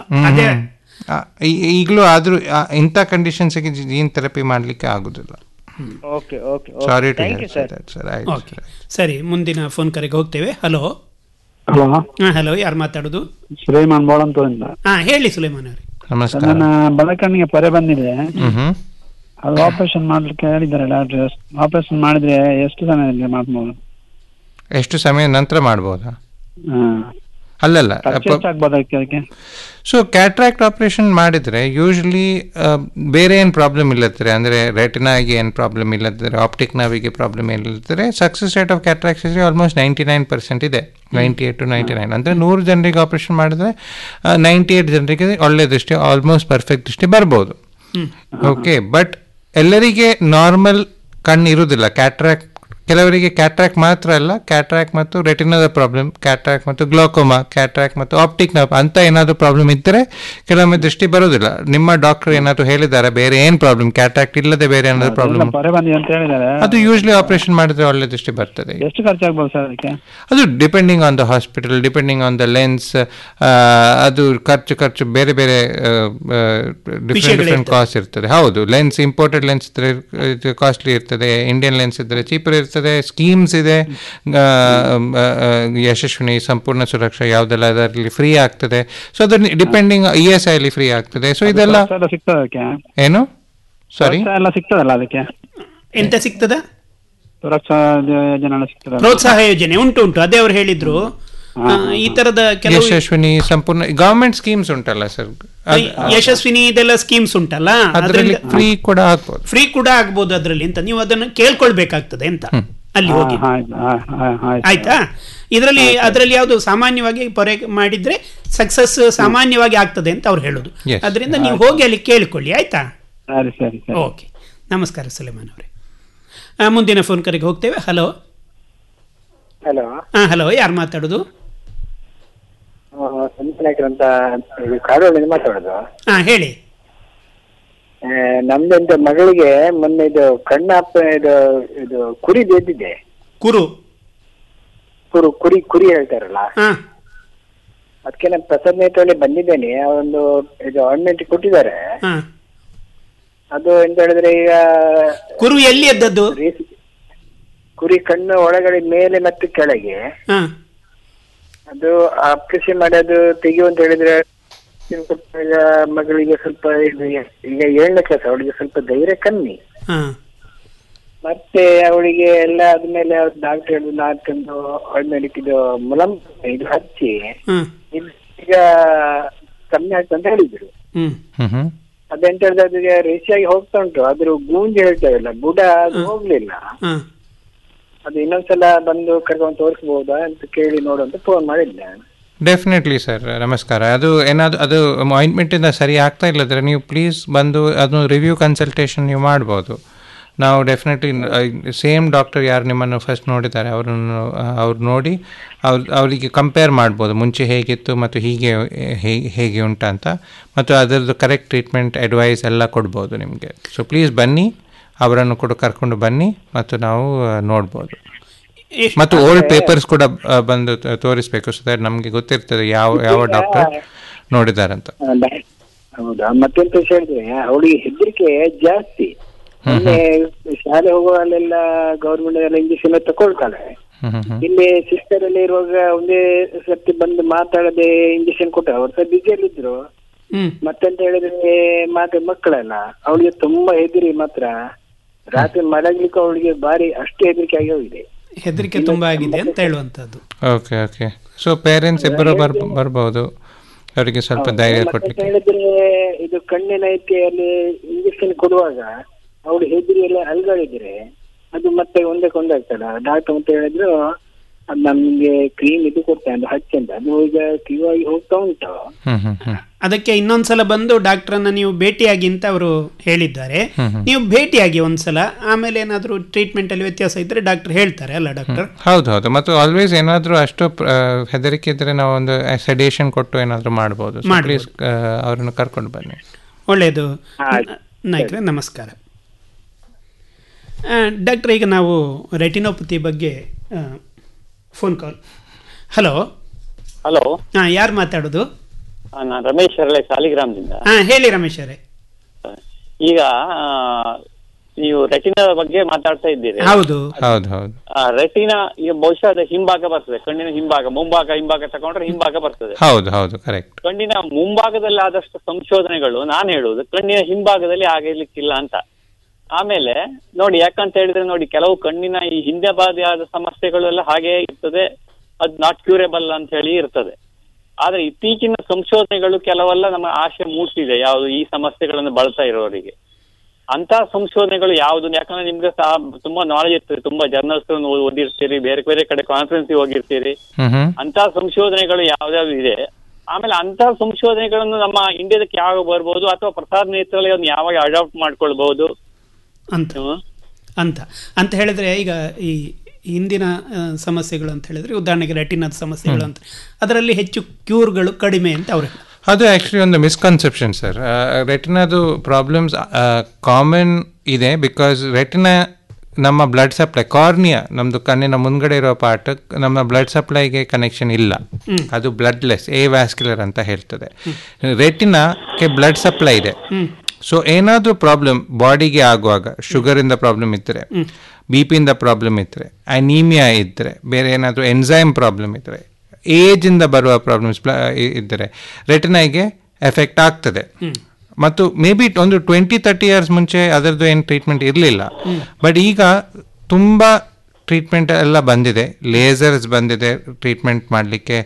ಈಗಲೂ ಆದರೂ ಇಂಥ ಕಂಡೀಷನ್ಸ್ಗೆ ಜೀನ್ ಥೆರಪಿ ಮಾಡಲಿಕ್ಕೆ ಆಗೋದಿಲ್ಲ okay okay sorry to thank you sir sir okay ಸರಿ ಮುಂದಿನ ಫೋನ್ ಕರೆಗೆ ಹೋಗ್ತೇವೆ ಹಲೋ ಹಲೋ ಹಾ ಹಲೋ ಯಾರು ಮಾತಾಡೋದು ಸುಲೈಮಾನ್ ಬೋಳಂತೂರಿಂದ ಹಾ ಹೇಳಿ ಸುಲೇಮಾನ್ ಅವರೇ ನಮಸ್ಕಾರ ನನ್ನ ಬಲಕಣ್ಣಿಗೆ ಪೊರೆ ಬಂದಿದೆ ಹ್ಮ್ ಅದು ಆಪರೇಷನ್ ಮಾಡ್ಲಿಕ್ಕೆ ಹೇಳಿದ್ದಾರೆ ಡಾಕ್ಟರ್ ಆಪರೇಷನ್ ಮಾಡಿದ್ರೆ ಎಷ್ಟು ಸಮಯದಲ್ಲಿ ಮಾಡ್ಬೋದು ಎಷ್ಟು ಸಮಯ ನಂತರ ಮಾಡ್ಬೋದಾ ಹ್ಮ್. ಅಲ್ಲಲ್ಲ ಖರ್ಚು ಎಷ್ಟಾಗ್ಬೋದು ಅದಕ್ಕೆ ಅದಕ್ಕೆ ಸೊ ಕ್ಯಾಟ್ರಾಕ್ಟ್ ಆಪರೇಷನ್ ಮಾಡಿದರೆ ಯೂಶ್ವಲಿ ಬೇರೆ ಏನು ಪ್ರಾಬ್ಲಮ್ ಇಲ್ಲದ್ರೆ ಅಂದರೆ ರೆಟಿನಾಗೆ ಏನು ಪ್ರಾಬ್ಲಮ್ ಇಲ್ಲದ್ರೆ ಆಪ್ಟಿಕ್ ನಾವಿಗೆ ಪ್ರಾಬ್ಲಮ್ ಇಲ್ಲದ್ರೆ ಸಕ್ಸಸ್ ರೇಟ್ ಆಫ್ ಕ್ಯಾಟ್ರಾಕ್ಸ್ ಇದ್ರೆ ಆಲ್ಮೋಸ್ಟ್ ನೈಂಟಿ ನೈನ್ ಪರ್ಸೆಂಟ್ ಇದೆ ninety eight to ninety nine ಅಂದರೆ ನೂರು ಜನರಿಗೆ ಆಪರೇಷನ್ ಮಾಡಿದ್ರೆ ನೈಂಟಿ ಏಟ್ ಜನರಿಗೆ ಒಳ್ಳೆ ದೃಷ್ಟಿ ಆಲ್ಮೋಸ್ಟ್ ಪರ್ಫೆಕ್ಟ್ ದೃಷ್ಟಿ ಬರ್ಬೋದು ಓಕೆ ಬಟ್ ಎಲ್ಲರಿಗೆ ನಾರ್ಮಲ್ ಕಣ್ಣು ಇರುವುದಿಲ್ಲ ಕ್ಯಾಟ್ರಾಕ್ಟ್ ಕೆಲವರಿಗೆ ಕ್ಯಾಟ್ರಾಕ್ ಮಾತ್ರ ಅಲ್ಲ ಕ್ಯಾಟ್ರಾಕ್ ಮತ್ತು ರೆಟಿನಾದ ಪ್ರಾಬ್ಲಮ್ ಕ್ಯಾಟ್ರಾಕ್ ಮತ್ತು ಗ್ಲೋಕೋಮಾ ಕ್ಯಾಟ್ರಾಕ್ ಮತ್ತು ಆಪ್ಟಿಕ್ ನರ್ವ್ ಅಂತ ಏನಾದರೂ ಪ್ರಾಬ್ಲಮ್ ಇದ್ದರೆ ಕೆಲವೊಮ್ಮೆ ದೃಷ್ಟಿ ಬರೋದಿಲ್ಲ ನಿಮ್ಮ ಡಾಕ್ಟರ್ ಏನಾದರೂ ಹೇಳಿದ್ದಾರೆ ಬೇರೆ ಏನು ಪ್ರಾಬ್ಲಮ್ ಕ್ಯಾಟ್ರಾಕ್ಟ್ ಇಲ್ಲದೆ ಬೇರೆ ಏನಾದರೂ ಇಲ್ಲ, ಪ್ರಾಬ್ಲಮ್ ಪೊರೆ ಬಂದಿದೆ ಅಂತ ಹೇಳಿದ್ದಾರೆ ಅದು ಯೂಶ್ವಲಿ ಆಪರೇಷನ್ ಮಾಡಿದ್ರೆ ಒಳ್ಳೆ ದೃಷ್ಟಿ ಬರ್ತದೆ ಎಷ್ಟು ಖರ್ಚಾಗ್ಬೋದು ಸರ್ ಅದಕ್ಕೆ ಅದು depending on the hospital depending on the lens ಅದು ಖರ್ಚು ಖರ್ಚು ಬೇರೆ ಬೇರೆ ಡಿಫ್ರೆಂಟ್ ವಿಷಯಗಳು ಡಿಫ್ರೆಂಟ್ ಕಾಸ್ಟ್ ಇರ್ತದೆ ಹೌದು ಲೆನ್ಸ್ ಇಂಪೋರ್ಟೆಡ್ ಲೆನ್ಸ್ ಇದ್ರೆ ಕಾಸ್ಟ್ಲಿ ಇರ್ತದೆ ಇಂಡಿಯನ್ ಲೆನ್ಸ್ ಇದ್ದರೆ ಚೀಪರ್ ಇರ್ತದೆ ಸ್ಕೀಮ್ಸ್ ಇದೆ ಆ, ಆ, ಆ, ಯಶಸ್ವಿನಿ ಸಂಪೂರ್ಣ ಸುರಕ್ಷಾ ಯಾವುದೆಲ್ಲ ಅದರಲ್ಲಿ ಫ್ರೀ ಆಗ್ತದೆ ಸೊ ಅದು ಡಿಪೆಂಡಿಂಗ್ ಇ ಎಸ್ ಐಲಿ ಫ್ರೀ ಆಗ್ತದೆ ಸೊ ಇದೆಲ್ಲ ಖರ್ಚು ಎಲ್ಲ ಸಿಗ್ತದೆ ಅದಕ್ಕೆ ಏನು ಸಾರಿ ಖರ್ಚು ಎಲ್ಲ ಸಿಗ್ತದಲ್ಲ ಅದಕ್ಕೆ ಎಂತ ಸಿಗ್ತದ ಸುರಕ್ಷಾ ಯೋಜನೆ ಎಲ್ಲ ಸಿಗ್ತದಲ್ಲ ಪ್ರೋತ್ಸಾಹ ಯೋಜನೆ ಉಂಟು ಉಂಟು ಅದೇ ಅವ್ರು ಹೇಳಿದ್ರು ಆ, ಈ ತರದ ಕೆಲವು ಯಶಸ್ವಿನಿ ಸಂಪೂರ್ಣ ಗವರ್ಮೆಂಟ್ ಸ್ಕೀಮ್ಸ್ ಉಂಟಲ್ಲ ಸರ್ ಯಶಸ್ವಿನಿ ಇದೆಲ್ಲ ಸ್ಕೀಮ್ಸ್ ಉಂಟಲ್ಲ ಅದರಲ್ಲಿ ಫ್ರೀ ಕೂಡ ಆಗ್ಬೋದು ಫ್ರೀ ಕೂಡ ಆಗ್ಬೋದು ಅದರಲ್ಲಿ ಅಂತ ನೀವು ಅದನ್ನು ಕೇಳ್ಕೊಳ್ಬೇಕಾಗ್ತದೆ ಅಂತ ಅಲ್ಲಿ ಹೋಗಿ ಹಾ, ಆಯ್ತು ಹಾ, ಹಾ, ಆಯ್ತು ಆಯ್ತಾ ಇದರಲ್ಲಿ ಅದರಲ್ಲಿ ಯಾವುದು ಸಾಮಾನ್ಯವಾಗಿ ಪೊರೆ ಮಾಡಿದ್ರೆ ಸಕ್ಸಸ್ ಸಾಮಾನ್ಯವಾಗಿ ಆಗ್ತದೆ ಅಂತ ಅವ್ರು ಹೇಳೋದು Yes. ಅದರಿಂದ ನೀವು ಹೋಗಿ ಅಲ್ಲಿ ಕೇಳಿಕೊಳ್ಳಿ ಆಯ್ತಾ ಸರಿ ಸರಿ ಸರಿ ಓಕೆ ನಮಸ್ಕಾರ ಸುಲೇಮಾನ್ ಅವರೇ ಆ, ಮುಂದಿನ ಫೋನ್ ಕರೆಗೆ ಹೋಗ್ತೇವೆ ಹಲೋ ಹಲೋ ಹಾ ಹಲೋ ಯಾರು ಮಾತಾಡೋದು ಸಂತನಾಯ್ಕರ್ ಅಂತ ಇದು ಕಾಡೋಳಿಂದ ಮಾತಾಡೋದು ಹಾ ಹೇಳಿ ಆ, ನಮ್ದು ಎಂತ ಮಗಳಿಗೆ ಮೊನ್ನೆ ಇದು ಕಣ್ಣ ಇದು ಇದು ಕುರಿ ಎದ್ದಿದೆ ಕುರು ಕುರು ಕುರಿ ಕುರಿ ಹೇಳ್ತಾರಲ್ಲ ಹಾ ಅದಕ್ಕೆ ನಾನು ಪ್ರಸಾದ್ ನೇತ್ರದಲ್ಲಿ ಬಂದಿದ್ದೇನೆ ಆ ಒಂದು ಇದು ಆಯಿಂಟ್ಮೆಂಟ್ ಕೊಟ್ಟಿದ್ದಾರೆ ಹಾ ಅದು ಎಂತ ಹೇಳಿದ್ರೆ ಈಗ ಕುರು ಎಲ್ಲಿ ಎದ್ದದ್ದು ಕುರಿ ಕಣ್ಣು ಒಳಗಡೆ ಮೇಲೆ ಮತ್ತು ಕೆಳಗೆ ಹಾ ಅದು ಆಪರೇಷನ್ ಮಾಡಿ ಅದು ತೆಗೆಯುವಂತ ಹೇಳಿದ್ರೆ ಸ್ವಲ್ಪ ಈಗ ಮಗಳಿಗೆ ಸ್ವಲ್ಪ ಇದು ಈಗ ಏಳನೇ ಕ್ಲಾಸ್ ಅವಳಿಗೆ ಸ್ವಲ್ಪ ಧೈರ್ಯ ಕಮ್ಮಿ ಹಾ ಮತ್ತೆ ಅವಳಿಗೆ ಎಲ್ಲ ಆದ್ಮೇಲೆ ಡಾಕ್ಟರ್ ಹೇಳಿದ್ರು ನಾಲ್ಕಂದು ಆಯಿಂಟ್ಮೆಂಟ್ ಇದು ಮುಲಂ ಇದು ಹಚ್ಚಿ ಹ್ಮ್ ಇದು ಈಗ ಕಮ್ಮಿ ಆಯ್ತು ಅಂತ ಹೇಳಿದ್ರು ಹ್ಮ್ ಹ್ಮ್ ಅದೆಂತ ಹೇಳಿದ್ರೆ ಅದಕ್ಕೆ ರೇಸಿಯಾಗಿ ಹೋಗ್ತಾ ಉಂಟು ಅದ್ರ ಗೂಂಜಿ ಹೇಳ್ತೇವಲ್ಲ ಬುಡ ಅದು ಹೋಗ್ಲಿಲ್ಲ ಹಾ ಅದು ಇನ್ನೊಂದ್ಸಲ ಬಂದು ಕರ್ಕೊಂಡು ತೋರಿಸ್ಬೋದಾ ಅಂತ ಕೇಳಿ ನೋಡು ಅಂತ ಫೋನ್ ಮಾಡಿದ್ದೆ ಡೆಫಿನೆಟ್ಲಿ ಸರ್ ನಮಸ್ಕಾರ ಅದು ಏನಾದರೂ ಅದು ಅಪಾಯಿಂಟ್ಮೆಂಟಿಂದ ಸರಿ ಆಗ್ತಾ ಇಲ್ಲದ್ರೆ ನೀವು ಪ್ಲೀಸ್ ಬಂದು ಅದನ್ನು ರಿವ್ಯೂ ಕನ್ಸಲ್ಟೇಷನ್ ನೀವು ಮಾಡ್ಬೋದು ನಾವು ಡೆಫಿನೆಟ್ಲಿ ಸೇಮ್ ಡಾಕ್ಟರ್ ಯಾರು ನಿಮ್ಮನ್ನು ಫಸ್ಟ್ ನೋಡಿದ್ದಾರೆ ಅವರನ್ನು ಅವ್ರು ನೋಡಿ ಅವ್ರು ಅವರಿಗೆ ಕಂಪೇರ್ ಮಾಡ್ಬೋದು ಮುಂಚೆ ಹೇಗಿತ್ತು ಮತ್ತು ಹೀಗೆ ಹೇಗೆ ಹೇಗೆ ಉಂಟಂತ ಮತ್ತು ಅದರದ್ದು ಕರೆಕ್ಟ್ ಟ್ರೀಟ್ಮೆಂಟ್ ಅಡ್ವೈಸ್ ಎಲ್ಲ ಕೊಡ್ಬೋದು ನಿಮಗೆ ಸೊ ಪ್ಲೀಸ್ ಬನ್ನಿ ಅವರನ್ನು ಕೂಡ ಕರ್ಕೊಂಡು ಬನ್ನಿ ಮತ್ತು ನಾವು ಆ, ನೋಡ್ಬೋದು ಮತ್ತು ಓಲ್ಡ್ ಪೇಪರ್ಸ್ ಕೂಡ ಆ, ಬಂದು ತ- ತೋರಿಸ್ಬೇಕು ಸೊ ದಟ್ ನಮಗೆ ಗೊತ್ತಿರ್ತದೆ ಯಾವ ಯಾವ ಡಾಕ್ಟರ್ ನೋಡಿದಾರಂತ ಹೌದಾ ಮತ್ತೆಂತ ಹೇಳಿದ್ರೆ ಅವಳಿಗೆ ಹೆದರಿಕೆ ಜಾಸ್ತಿ ಮೊನ್ನೆ ಶಾಲೆ ಹೋಗುವಲ್ಲೆಲ್ಲ ಗೌರ್ಮೆಂಟ್ ಎಲ್ಲ ಇಂಜೆಕ್ಷನ್ ತಕೊಳ್ತಾಳೆ ಹ್ಮ್ ಹ್ಮ್ ಹ್ಮ್ ಇಲ್ಲಿ ಸಿಸ್ಟರ್ ಎಲ್ಲ ಇರುವಾಗ ಒಂದೇ ಸರ್ತಿ ಬಂದು ಮಾತಾಡದೆ ಇಂಜೆಕ್ಷನ್ ಕೊಟ್ಟ ಅವ್ರು ಸಹ ಬಿಸಿಯಲ್ಲಿ ಇದ್ರು ಮತ್ತೆಂತ ಹೇಳಿದ್ರೆ ಮಾತೆ ಮಕ್ಕಳಲ್ಲ ಅವಳಿಗೆ ತುಂಬಾ ಹೆದರಿ ಮಾತ್ರ ರಾತ್ರಿ ಮಲಗ್ಲಿಕ್ಕೂ ಅವಳಿಗೆ ಬಾರಿ ಅಷ್ಟು ಹೆದರಿಕೆ ಆಗಿ ಹೋಗಿದೆ ಹೆದರಿಕೆ ತುಂಬಾ ಆಗಿದೆ ಅಂತ ಹೇಳುವಂತದ್ದು ಓಕೆ ಓಕೆ ಸೊ ಪೇರೆಂಟ್ಸ್ ಇಬ್ಬರು ಬರ್ ಬರ್ಬೋದು ಅವರಿಗೆ ಸ್ವಲ್ಪ ಧೈರ್ಯ ಮತ್ತೆ ಕೊಡ್ಲಿಕ್ಕೆ ಹೇಳಿದ್ರೆ ಇದು ಕಣ್ಣಿನ ಅಲ್ಲಿ ಇಂಜೆಕ್ಷನ್ ಕೊಡುವಾಗ ಅವಳು ಹೆದರಿ ಎಲ್ಲ ಅಲ್ಗಳಿದ್ರೆ ಅದು ಮತ್ತೆ ಒಂದಕ್ಕೆ ಒಂದಾಗ್ತಲ್ಲ ಡಾಕ್ಟರ್ ಮತ್ತೆ ಹೇಳಿದ್ರು ಅದು ನಮ್ಗೆ ಕ್ರೀಮ್ ಇದು ಕೊಡ್ತೇನೆ ಅದು ಹಚ್ಚಿ ಅಂತ ಅದು ಈಗ ಕ್ಯೂ ಆಗಿ ಹೋಗ್ತಾ ಉಂಟು ಹ್ಮ್ ಹ್ಮ್ ಹ್ಮ್ ಅದಕ್ಕೆ ಇನ್ನೊಂದ್ಸಲ ಬಂದು ಡಾಕ್ಟರನ್ನ ನೀವು ಭೇಟಿಯಾಗಿ ಅಂತ ಅವರು ಹೇಳಿದ್ದಾರೆ ಹ್ಮ್ ಹ್ಮ್. ನೀವು ಭೇಟಿಯಾಗಿ ಒಂದ್ಸಲ ಆಮೇಲೆ ಏನಾದರೂ ಟ್ರೀಟ್ಮೆಂಟ್ ಅಲ್ಲಿ ವ್ಯತ್ಯಾಸ ಇದ್ರೆ ಡಾಕ್ಟರ್ ಹೇಳ್ತಾರೆ ಅಲ್ಲ ಡಾಕ್ಟರ್ ಹೌದು ಹೌದು ಮತ್ತು ಆಲ್ವೇಸ್ ಏನಾದರೂ ಅಷ್ಟು ಆ, ಹೆದರಿಕೆ ಇದ್ರೆ ನಾವು ಒಂದು ಸೆಡೇಷನ್ ಕೊಟ್ಟು ಏನಾದರೂ ಮಾಡ್ಬೋದು ಮಾಡ್ಬೋದು. ಪ್ಲೀಸ್ ಅವರನ್ನು ಕರ್ಕೊಂಡು ಬನ್ನಿ ಒಳ್ಳೆಯದು ನಾಯ್ಕರೇ ನಮಸ್ಕಾರ ಡಾಕ್ಟರ್ ಈಗ ನಾವು ರೆಟಿನೋಪತಿ ಬಗ್ಗೆ ಫೋನ್ ಕಾಲ್ ಹಲೋ ಹಲೋ ಹಾಂ ಯಾರು ಮಾತಾಡೋದು ನಾನು ರಮೇಶ್ ಅರಳೆ ಸಾಲಿಗ್ರಾಮದಿಂದ ಹಾಂ ಹೇಳಿ ರಮೇಶ್ ಅವರೇ ಈಗ ಆ, ನೀವು ರೆಟಿನಾ ಬಗ್ಗೆ ಮಾತಾಡ್ತಾ ಇದ್ದೀರಿ ಹೌದು ಹೌದು ಹೌದು ಆ, ರೆಟಿನಾ ಈಗ ಬಹುಶಃ ಅದು ಹಿಂಭಾಗ ಬರ್ತದೆ ಕಣ್ಣಿನ ಹಿಂಭಾಗ ಮುಂಭಾಗ ಹಿಂಭಾಗ ತಗೊಂಡ್ರೆ ಹಿಂಭಾಗ ಬರ್ತದೆ ಹೌದು ಹೌದು ಕರೆಕ್ಟ್ ಕಣ್ಣಿನ ಮುಂಭಾಗದಲ್ಲಿ ಆದಷ್ಟು ಸಂಶೋಧನೆಗಳು ನಾನು ಹೇಳುವುದು ಕಣ್ಣಿನ ಹಿಂಭಾಗದಲ್ಲಿ ಆಗಿರ್ಲಿಕ್ಕಿಲ್ಲ ಅಂತ ಆಮೇಲೆ ನೋಡಿ ಯಾಕಂತ ಹೇಳಿದ್ರೆ ನೋಡಿ ಕೆಲವು ಕಣ್ಣಿನ ಈ ಹಿಂದೆ ಬಾಧೆಯಾದ ಸಮಸ್ಯೆಗಳು ಎಲ್ಲ ಹಾಗೆ ಇರ್ತದೆ ಅದು ನಾಟ್ ಕ್ಯೂರೇಬಲ್ ಅಂತ ಹೇಳಿ ಇರ್ತದೆ ಆದ್ರೆ ಇತ್ತೀಚಿನ ಸಂಶೋಧನೆಗಳು ಕೆಲವೆಲ್ಲ ನಮ್ಮ ಆಶೆ ಮೂಡಿಸಿದೆ ಯಾವುದು ಈ ಸಮಸ್ಯೆಗಳನ್ನು ಬಳಸ್ತಾ ಇರೋರಿಗೆ ಅಂತ ಸಂಶೋಧನೆಗಳು ಯಾವುದು ಯಾಕಂದ್ರೆ ನಿಮ್ಗೆ ಸಹ ತುಂಬಾ ನಾಲೆಜ್ ಇರ್ತದೆ ತುಂಬಾ ಜರ್ನಲ್ಸ್ ಓದಿರ್ತೀರಿ ಬೇರೆ ಬೇರೆ ಕಡೆ ಕಾನ್ಫರೆನ್ಸ್ ಹೋಗಿರ್ತೀರಿ ಹ್ಮ್ ಹ್ಮ್ ಅಂತ ಸಂಶೋಧನೆಗಳು ಯಾವ್ಯಾವ್ದು ಇದೆ ಆಮೇಲೆ ಅಂತ ಸಂಶೋಧನೆಗಳನ್ನು ನಮ್ಮ ಇಂಡಿಯಾದಕ್ಕೆ ಯಾವಾಗ ಬರ್ಬೋದು ಅಥವಾ ಪ್ರಸಾದ್ ನೇತ್ರಾಲಯವನ್ನು ಯಾವಾಗ ಅಡಾಪ್ಟ್ ಮಾಡ್ಕೊಳ್ಬಹುದು ಅಂತ ಅಂತ ಅಂತ ಹೇಳಿದ್ರೆ ಈಗ ಈ ಹಿಂದಿನ ಆ, ಸಮಸ್ಯೆಗಳು ಅಂತ ಹೇಳಿದ್ರೆ ಉದಾಹರಣೆಗೆ ರೆಟಿನಾದ ಸಮಸ್ಯೆಗಳು ಅಂತ ಅದರಲ್ಲಿ ಹೆಚ್ಚು ಕ್ಯೂರ್ಗಳು ಕಡಿಮೆ ಅಂತ ಅವರು ಅದು ಆ್ಯಕ್ಚುಲಿ ಒಂದು ಮಿಸ್ಕನ್ಸೆಪ್ಷನ್ ಸರ್ ರೆಟಿನಾದು ಪ್ರಾಬ್ಲಮ್ಸ್ ಕಾಮನ್ ಇದೆ ಬಿಕಾಸ್ ರೆಟಿನಾ ನಮ್ಮ ಬ್ಲಡ್ ಸಪ್ಲೈ ಕಾರ್ನಿಯಾ ನಮ್ಮದು ಕಣ್ಣಿನ ಮುಂದ್ಗಡೆ ಇರೋ ಪಾರ್ಟ್ ನಮ್ಮ ಬ್ಲಡ್ ಸಪ್ಲೈಗೆ ಕನೆಕ್ಷನ್ ಇಲ್ಲ ಹ್ಮ್. ಅದು ಬ್ಲಡ್ಲೆಸ್ ಎ ವ್ಯಾಸ್ಕ್ಯುಲರ್ ಅಂತ ಹೇಳ್ತದೆ ರೆಟಿನಾಕ್ಕೆ ಬ್ಲಡ್ ಸಪ್ಲೈ ಇದೆ ಹ್ಮ್. ಸೊ ಏನಾದರೂ ಪ್ರಾಬ್ಲಮ್ ಬಾಡಿಗೆ ಆಗುವಾಗ ಶುಗರಿಂದ ಪ್ರಾಬ್ಲಮ್ ಇದ್ದರೆ ಹ್ಮ್. ಬಿ ಪಿಯಿಂದ ಪ್ರಾಬ್ಲಮ್ ಇದ್ದರೆ ಅನೀಮಿಯಾ ಇದ್ದರೆ ಬೇರೆ ಏನಾದರೂ ಎನ್ಸೈಮ್ ಪ್ರಾಬ್ಲಮ್ ಇದ್ದರೆ ಏಜಿಂದ ಬರುವ ಪ್ರಾಬ್ಲಮ್ಸ್ ಇದ್ದರೆ ರೆಟಿನಾಗೆ ಎಫೆಕ್ಟ್ ಆಗ್ತದೆ ಮತ್ತು ಮೇ ಬಿ ಒಂದು ಟ್ವೆಂಟಿ ತರ್ಟಿ ಇಯರ್ಸ್ ಮುಂಚೆ ಅದರದ್ದು ಏನು ಟ್ರೀಟ್ಮೆಂಟ್ ಇರಲಿಲ್ಲ ಹ್ಮ್. ಬಟ್ ಈಗ ತುಂಬ ಟ್ರೀಟ್ಮೆಂಟ್ ಎಲ್ಲ ಬಂದಿದೆ ಲೇಸರ್ಸ್ ಬಂದಿದೆ ಟ್ರೀಟ್ಮೆಂಟ್ ಮಾಡಲಿಕ್ಕೆ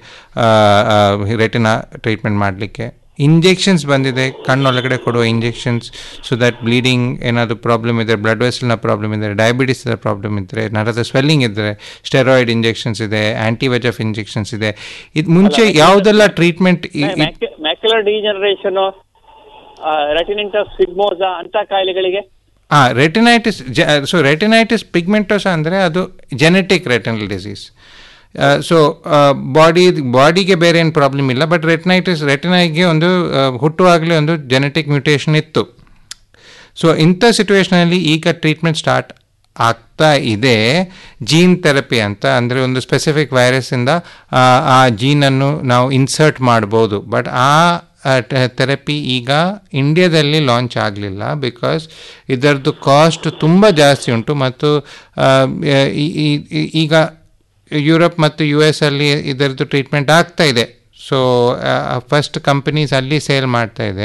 ರೆಟಿನಾ ಟ್ರೀಟ್ಮೆಂಟ್ ಮಾಡಲಿಕ್ಕೆ ಇಂಜೆಕ್ಷನ್ಸ್ ಬಂದಿದೆ ಕಣ್ಣೊಳಗಡೆ ಕೊಡುವ ಇಂಜೆಕ್ಷನ್ಸ್ ಸೊ ದಟ್ ಬ್ಲೀಡಿಂಗ್ ಏನಾದರೂ ಪ್ರಾಬ್ಲಮ್ ಇದ್ದರೆ ಬ್ಲಡ್ ವೆಸಲ್ನ ಪ್ರಾಬ್ಲಮ್ ಇದ್ದರೆ ಡಯಾಬಿಟಿಸ್ ಪ್ರಾಬ್ಲಮ್ ಇದ್ದರೆ ನರದ ಸ್ವೆಲ್ಲಿಂಗ್ ಇದ್ದರೆ ಸ್ಟೆರಾಯ್ಡ್ ಇಂಜೆಕ್ಷನ್ಸ್ ಇದೆ ಆ್ಯಂಟಿವೆಜಫ್ ಇಂಜೆಕ್ಷನ್ಸ್ ಇದೆ ಇದು ಮುಂಚೆ ಯಾವುದೆಲ್ಲ ಟ್ರೀಟ್ಮೆಂಟ್ ಮ್ಯಾಕ್ಯುಲರ್ ಡಿಜನರೇಷನ್ ರೆಟಿನಿಂಟಸ್ ಸಿಗ್ಮೋಸಾ ಅಂತ ಕಾಯಿಲೆಗಳಿಗೆ ಹಾಂ ರೆಟಿನೈಟಿಸ್ ಸೊ ರೆಟಿನೈಟಿಸ್ ಪಿಗ್ಮೆಂಟೋಸ ಅಂದರೆ ಅದು genetic retinal disease so body ಬಾಡಿಗೆ ಬೇರೆ ಏನು ಪ್ರಾಬ್ಲಮ್ ಇಲ್ಲ ಬಟ್ ರೆಟಿನೈಟಿಸ್ ರೆಟಿನೈಗೆ ಒಂದು ಆ, ಹುಟ್ಟುವಾಗಲೇ ಒಂದು ಜೆನೆಟಿಕ್ ಮ್ಯೂಟೇಷನ್ ಇತ್ತು ಸೊ ಇಂಥ ಸಿಚುವೇಶನಲ್ಲಿ ಈಗ ಟ್ರೀಟ್ಮೆಂಟ್ ಸ್ಟಾರ್ಟ್ ಆಗ್ತಾ ಇದೆ ಜೀನ್ ಥೆರಪಿ ಅಂತ ಅಂದರೆ ಒಂದು ಸ್ಪೆಸಿಫಿಕ್ ವೈರಸ್ಸಿಂದ ಆ, ಆ ಜೀನನ್ನು ನಾವು ಇನ್ಸರ್ಟ್ ಮಾಡ್ಬೋದು ಬಟ್ ಆ ಥೆರಪಿ ಈಗ ಇಂಡಿಯಾದಲ್ಲಿ ಲಾಂಚ್ ಆಗಲಿಲ್ಲ ಬಿಕಾಸ್ ಇದರದ್ದು ಕಾಸ್ಟ್ ತುಂಬ ಜಾಸ್ತಿ ಉಂಟು ಮತ್ತು ಆ, ಈ- ಈ- ಈ- ಈಗ ಯುರೋಪ್ ಮತ್ತು ಯು ಎಸ್ ಅಲ್ಲಿ ಇದರದ್ದು ಟ್ರೀಟ್ಮೆಂಟ್ ಆಗ್ತಾ ಇದೆ ಸೊ ಫಸ್ಟ್ ಕಂಪನೀಸ್ ಅಲ್ಲಿ ಸೇಲ್ ಮಾಡ್ತಾ ಇದೆ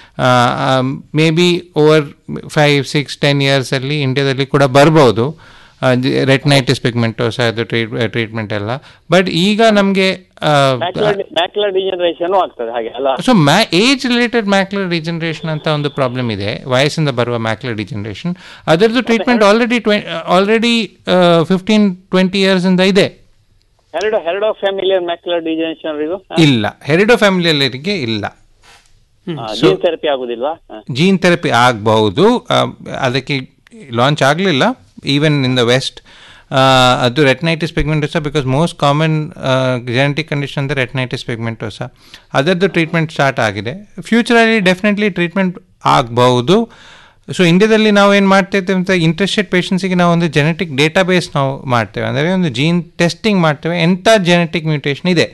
maybe over five six ten ಇಯರ್ಸಲ್ಲಿ ಇಂಡಿಯಾದಲ್ಲಿ ಕೂಡ ಬರ್ಬೋದು ರೆಟ್ನೈಟಿಸ್ ಪಿಗ್ಮೆಂಟೋಸ ಅದು ಟ್ರೀಟ್ ಟ್ರೀಟ್ಮೆಂಟ್ ಎಲ್ಲ ಬಟ್ ಈಗ ನಮಗೆ ಮ್ಯಾಕ್ಯುಲರ್ ಡಿಜನರೇಷನ್ ಆಗ್ತದೆ ಹಾಗೆ ಅಲ್ಲ ಸೊ ಮ್ಯಾ ಏಜ್ ರಿಲೇಟೆಡ್ ಮ್ಯಾಕ್ಯುಲರ್ ಡಿಜನರೇಷನ್ ಅಂತ ಒಂದು ಪ್ರಾಬ್ಲಮ್ ಇದೆ ವಯಸ್ಸಿಂದ ಬರುವ ಮ್ಯಾಕ್ಯುಲರ್ ಡಿಜನರೇಷನ್ ಅದರದ್ದು ಟ್ರೀಟ್ಮೆಂಟ್ ಆಲ್ರೆಡಿ ಟ್ವೆ ಆಲ್ರೆಡಿ ಫಿಫ್ಟೀನ್ ಟ್ವೆಂಟಿ ಇಯರ್ಸಿಂದ ಇದೆ ಎರಡು ಹೆರಡೋ ಫ್ಯಾಮಿಲಿಯರ್ ಮ್ಯಾಕ್ಯುಲರ್ ಡಿಜನರೇಷನ್ ಇದು ಇಲ್ಲ ಹೆರಿಡೋ ಫ್ಯಾಮಿಲಿಯಲ್ಲರಿಗೆ ಇಲ್ಲ ಜೀನ್ ಥೆರಪಿ ಆಗುದಿಲ್ವಾ ಹ. ಜೀನ್ ಥೆರಪಿ ಆಗಬಹುದು ಅದಕ್ಕೆ ಲಾಂಚ್ ಆಗಲಿಲ್ಲ ಈವನ್ ಇನ್ ದ ವೆಸ್ಟ್ ಅದು retinitis pigmentosa because most common genetic condition ಅಂದರೆ ರೆಟ್ನೈಟಿಸ್ ಪಿಗ್ಮೆಂಟೋಸ ಅದರದ್ದು ಟ್ರೀಟ್ಮೆಂಟ್ ಸ್ಟಾರ್ಟ್ ಆಗಿದೆ ಫ್ಯೂಚರಲ್ಲಿ ಡೆಫಿನೆಟ್ಲಿ ಟ್ರೀಟ್ಮೆಂಟ್ ಆಗಬಹುದು ಸೊ ಇಂಡಿಯಾದಲ್ಲಿ ನಾವು ಏನು ಮಾಡ್ತಿದ್ದೇವೆ ಅಂತ ಇಂಟ್ರೆಸ್ಟೆಡ್ ಪೇಷಂಟ್ಸಿಗೆ ನಾವು ಒಂದು ಜೆನೆಟಿಕ್ ಡೇಟಾಬೇಸ್ ನಾವು ಮಾಡ್ತೇವೆ ಅಂದರೆ ಒಂದು ಜೀನ್ ಟೆಸ್ಟಿಂಗ್ ಮಾಡ್ತೇವೆ ಎಂಥ ಜೆನೆಟಿಕ್ ಮ್ಯೂಟೇಷನ್ ಇದೆ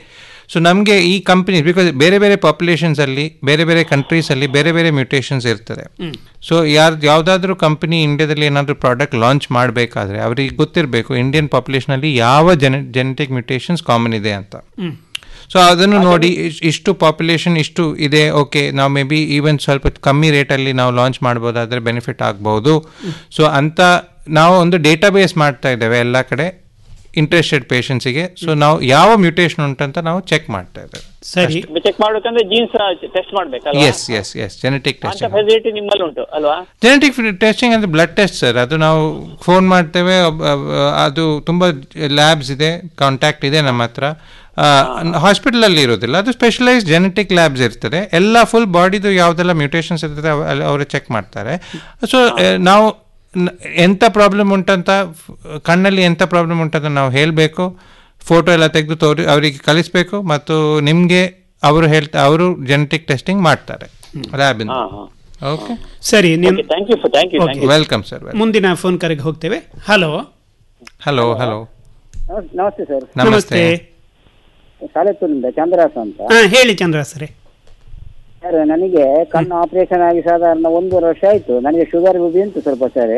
ಸೊ ನಮಗೆ ಈ ಕಂಪನಿ ಬಿಕಾಸ್ ಬೇರೆ ಬೇರೆ ಪಾಪ್ಯುಲೇಷನ್ಸ್ ಅಲ್ಲಿ ಬೇರೆ ಬೇರೆ ಕಂಟ್ರೀಸ್ ಅಲ್ಲಿ ಬೇರೆ ಬೇರೆ ಮ್ಯೂಟೇಷನ್ಸ್ ಇರ್ತದೆ ಹ್ಮ್. ಸೊ ಯಾರು ಯಾವುದಾದ್ರೂ ಕಂಪನಿ ಇಂಡಿಯಾದಲ್ಲಿ ಏನಾದರೂ ಪ್ರಾಡಕ್ಟ್ ಲಾಂಚ್ ಮಾಡಬೇಕಾದ್ರೆ ಅವರಿಗೆ ಗೊತ್ತಿರಬೇಕು ಇಂಡಿಯನ್ ಪಾಪ್ಯುಲೇಷನಲ್ಲಿ ಯಾವ ಜೆನೆ ಜೆನೆಟಿಕ್ ಮ್ಯೂಟೇಷನ್ಸ್ ಕಾಮನ್ ಇದೆ ಅಂತ ಹ್ಮ್. ಸೊ ಅದನ್ನು ನೋಡಿ ಇಶ್- ಇಷ್ಟು ಪಾಪ್ಯುಲೇಷನ್ ಇಷ್ಟು ಇದೆ ಓಕೆ ನಾವು ಮೇ ಬಿ ಈವನ್ ಸ್ವಲ್ಪ ಕಮ್ಮಿ ರೇಟಲ್ಲಿ ನಾವು ಲಾಂಚ್ ಮಾಡ್ಬೋದಾದ್ರೆ ಬೆನಿಫಿಟ್ ಆಗ್ಬೋದು ಸೊ ಅಂತ ನಾವು ಒಂದು ಡೇಟಾಬೇಸ್ ಮಾಡ್ತಾ ಇದ್ದೇವೆ ಎಲ್ಲ ಕಡೆ ಇಂಟ್ರೆಸ್ಟೆಡ್ ಪೇಷಂಟ್ಸಿಗೆ ಸೊ ನಾವು ಯಾವ ಮ್ಯೂಟೇಷನ್ ಉಂಟಂತ ನಾವು ಚೆಕ್ ಮಾಡ್ತಾ ಇದ್ದೇವೆ ಸರಿ ಚೆಕ್ ಮಾಡ್ಬೇಕಂದ್ರೆ ಜೀನ್ಸ್ ಟೆಸ್ಟ್ ಮಾಡ್ಬೇಕಲ್ವಾ ಎಸ್ ಎಸ್ ಎಸ್ ಜೆನೆಟಿಕ್ ಅಂತ ಟೆಸ್ಟಿಂಗ್ ಫೆಸಿಲಿಟಿ ನಿಮ್ಮಲ್ಲಿ ಉಂಟು ಅಲ್ವಾ ಜೆನೆಟಿಕ್ ಟೆಸ್ಟಿಂಗ್ ಅಂದರೆ ಬ್ಲಡ್ ಟೆಸ್ಟ್ ಸರ್ ಅದು ನಾವು ಫೋನ್ ಮಾಡ್ತೇವೆ ಒಬ್ಬ- ಅಹ್, ಅದು ತುಂಬ ಲ್ಯಾಬ್ಸ್ ಇದೆ ಕಾಂಟ್ಯಾಕ್ಟ್ ಇದೆ ನಮ್ಮ ಹತ್ರ ಹಾಸ್ಪಿಟಲಲ್ಲಿ ಇರೋದಿಲ್ಲ ಅದು ಸ್ಪೆಷಲೈಸ್ಡ್ ಜೆನೆಟಿಕ್ ಲ್ಯಾಬ್ಸ್ ಇರ್ತದೆ ಎಲ್ಲ ಫುಲ್ ಬಾಡಿದು ಯಾವುದೆಲ್ಲ ಮ್ಯೂಟೇಷನ್ಸ್ ಇರ್ತದೆ ಅವ- ಅಲ್ಲಿ ಅವರು ಚೆಕ್ ಮಾಡ್ತಾರೆ ಸೊ ನಾವು ನ- ಎಂಥ ಪ್ರಾಬ್ಲಮ್ ಉಂಟಂತ ಫ್- ಕಣ್ಣಲ್ಲಿ ಎಂಥ ಪ್ರಾಬ್ಲಮ್ ಉಂಟಂತ ನಾವು ಹೇಳಬೇಕು ಫೋಟೋ ಎಲ್ಲ ತೆಗೆದು ತೋರಿ ಅವರಿಗೆ ಕಳಿಸ್ಬೇಕು ಮತ್ತು ನಿಮಗೆ ಅವರು ಹೇಳ್ತಾ ಅವರು ಜೆನೆಟಿಕ್ ಟೆಸ್ಟಿಂಗ್ ಮಾಡ್ತಾರೆ ಲ್ಯಾಬಿಂದ ಓಕೆ ಸರಿ ನಿಮ್ thank you thank you Okay. Welcome sir ಮುಂದಿನ ಫೋನ್ ಕರೆಗೆ ಹೋಗ್ತೇವೆ ಹಲೋ ಹಲೋ ಹಲೋ ನಮಸ್ತೆ ಸರ್ ನಮಸ್ತೆ ಸಾಲೆತ್ತೂರಿಂದ ಚಂದ್ರಾಸ ಅಂತ ಹಾ ಹೇಳಿ ಚಂದ್ರ ಸರಿ ಸರ್ ನನಗೆ ಕಣ್ಣು ಆಪರೇಷನ್ ಆಗಿ ಸಾಧಾರಣ ಒಂದೂವರೆ ವರ್ಷ ಆಯ್ತು ನನಗೆ ಶುಗರ್ ಬಿ ಉಂಟು ಸ್ವಲ್ಪ ಸರ್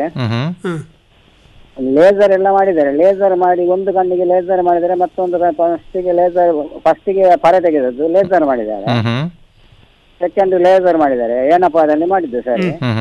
ಲೇಸರ್ ಎಲ್ಲ ಮಾಡಿದ್ದಾರೆ ಲೇಸರ್ ಮಾಡಿ ಒಂದು ಕಣ್ಣಿಗೆ ಲೇಸರ್ ಮಾಡಿದ್ದಾರೆ ಮತ್ತೊಂದು ಫಸ್ಟಿಗೆ ಲೇಸರ್ ಫಸ್ಟಿಗೆ ಪರೆ ತೆಗೆದದ್ದು ಲೇಸರ್ ಮಾಡಿದ್ದಾರೆ ಸೆಕೆಂಡ್ ಲೇಸರ್ ಮಾಡಿದ್ದಾರೆ ಏನಪ್ಪಾದಲ್ಲಿ ಮಾಡಿದ್ದು ಸರ್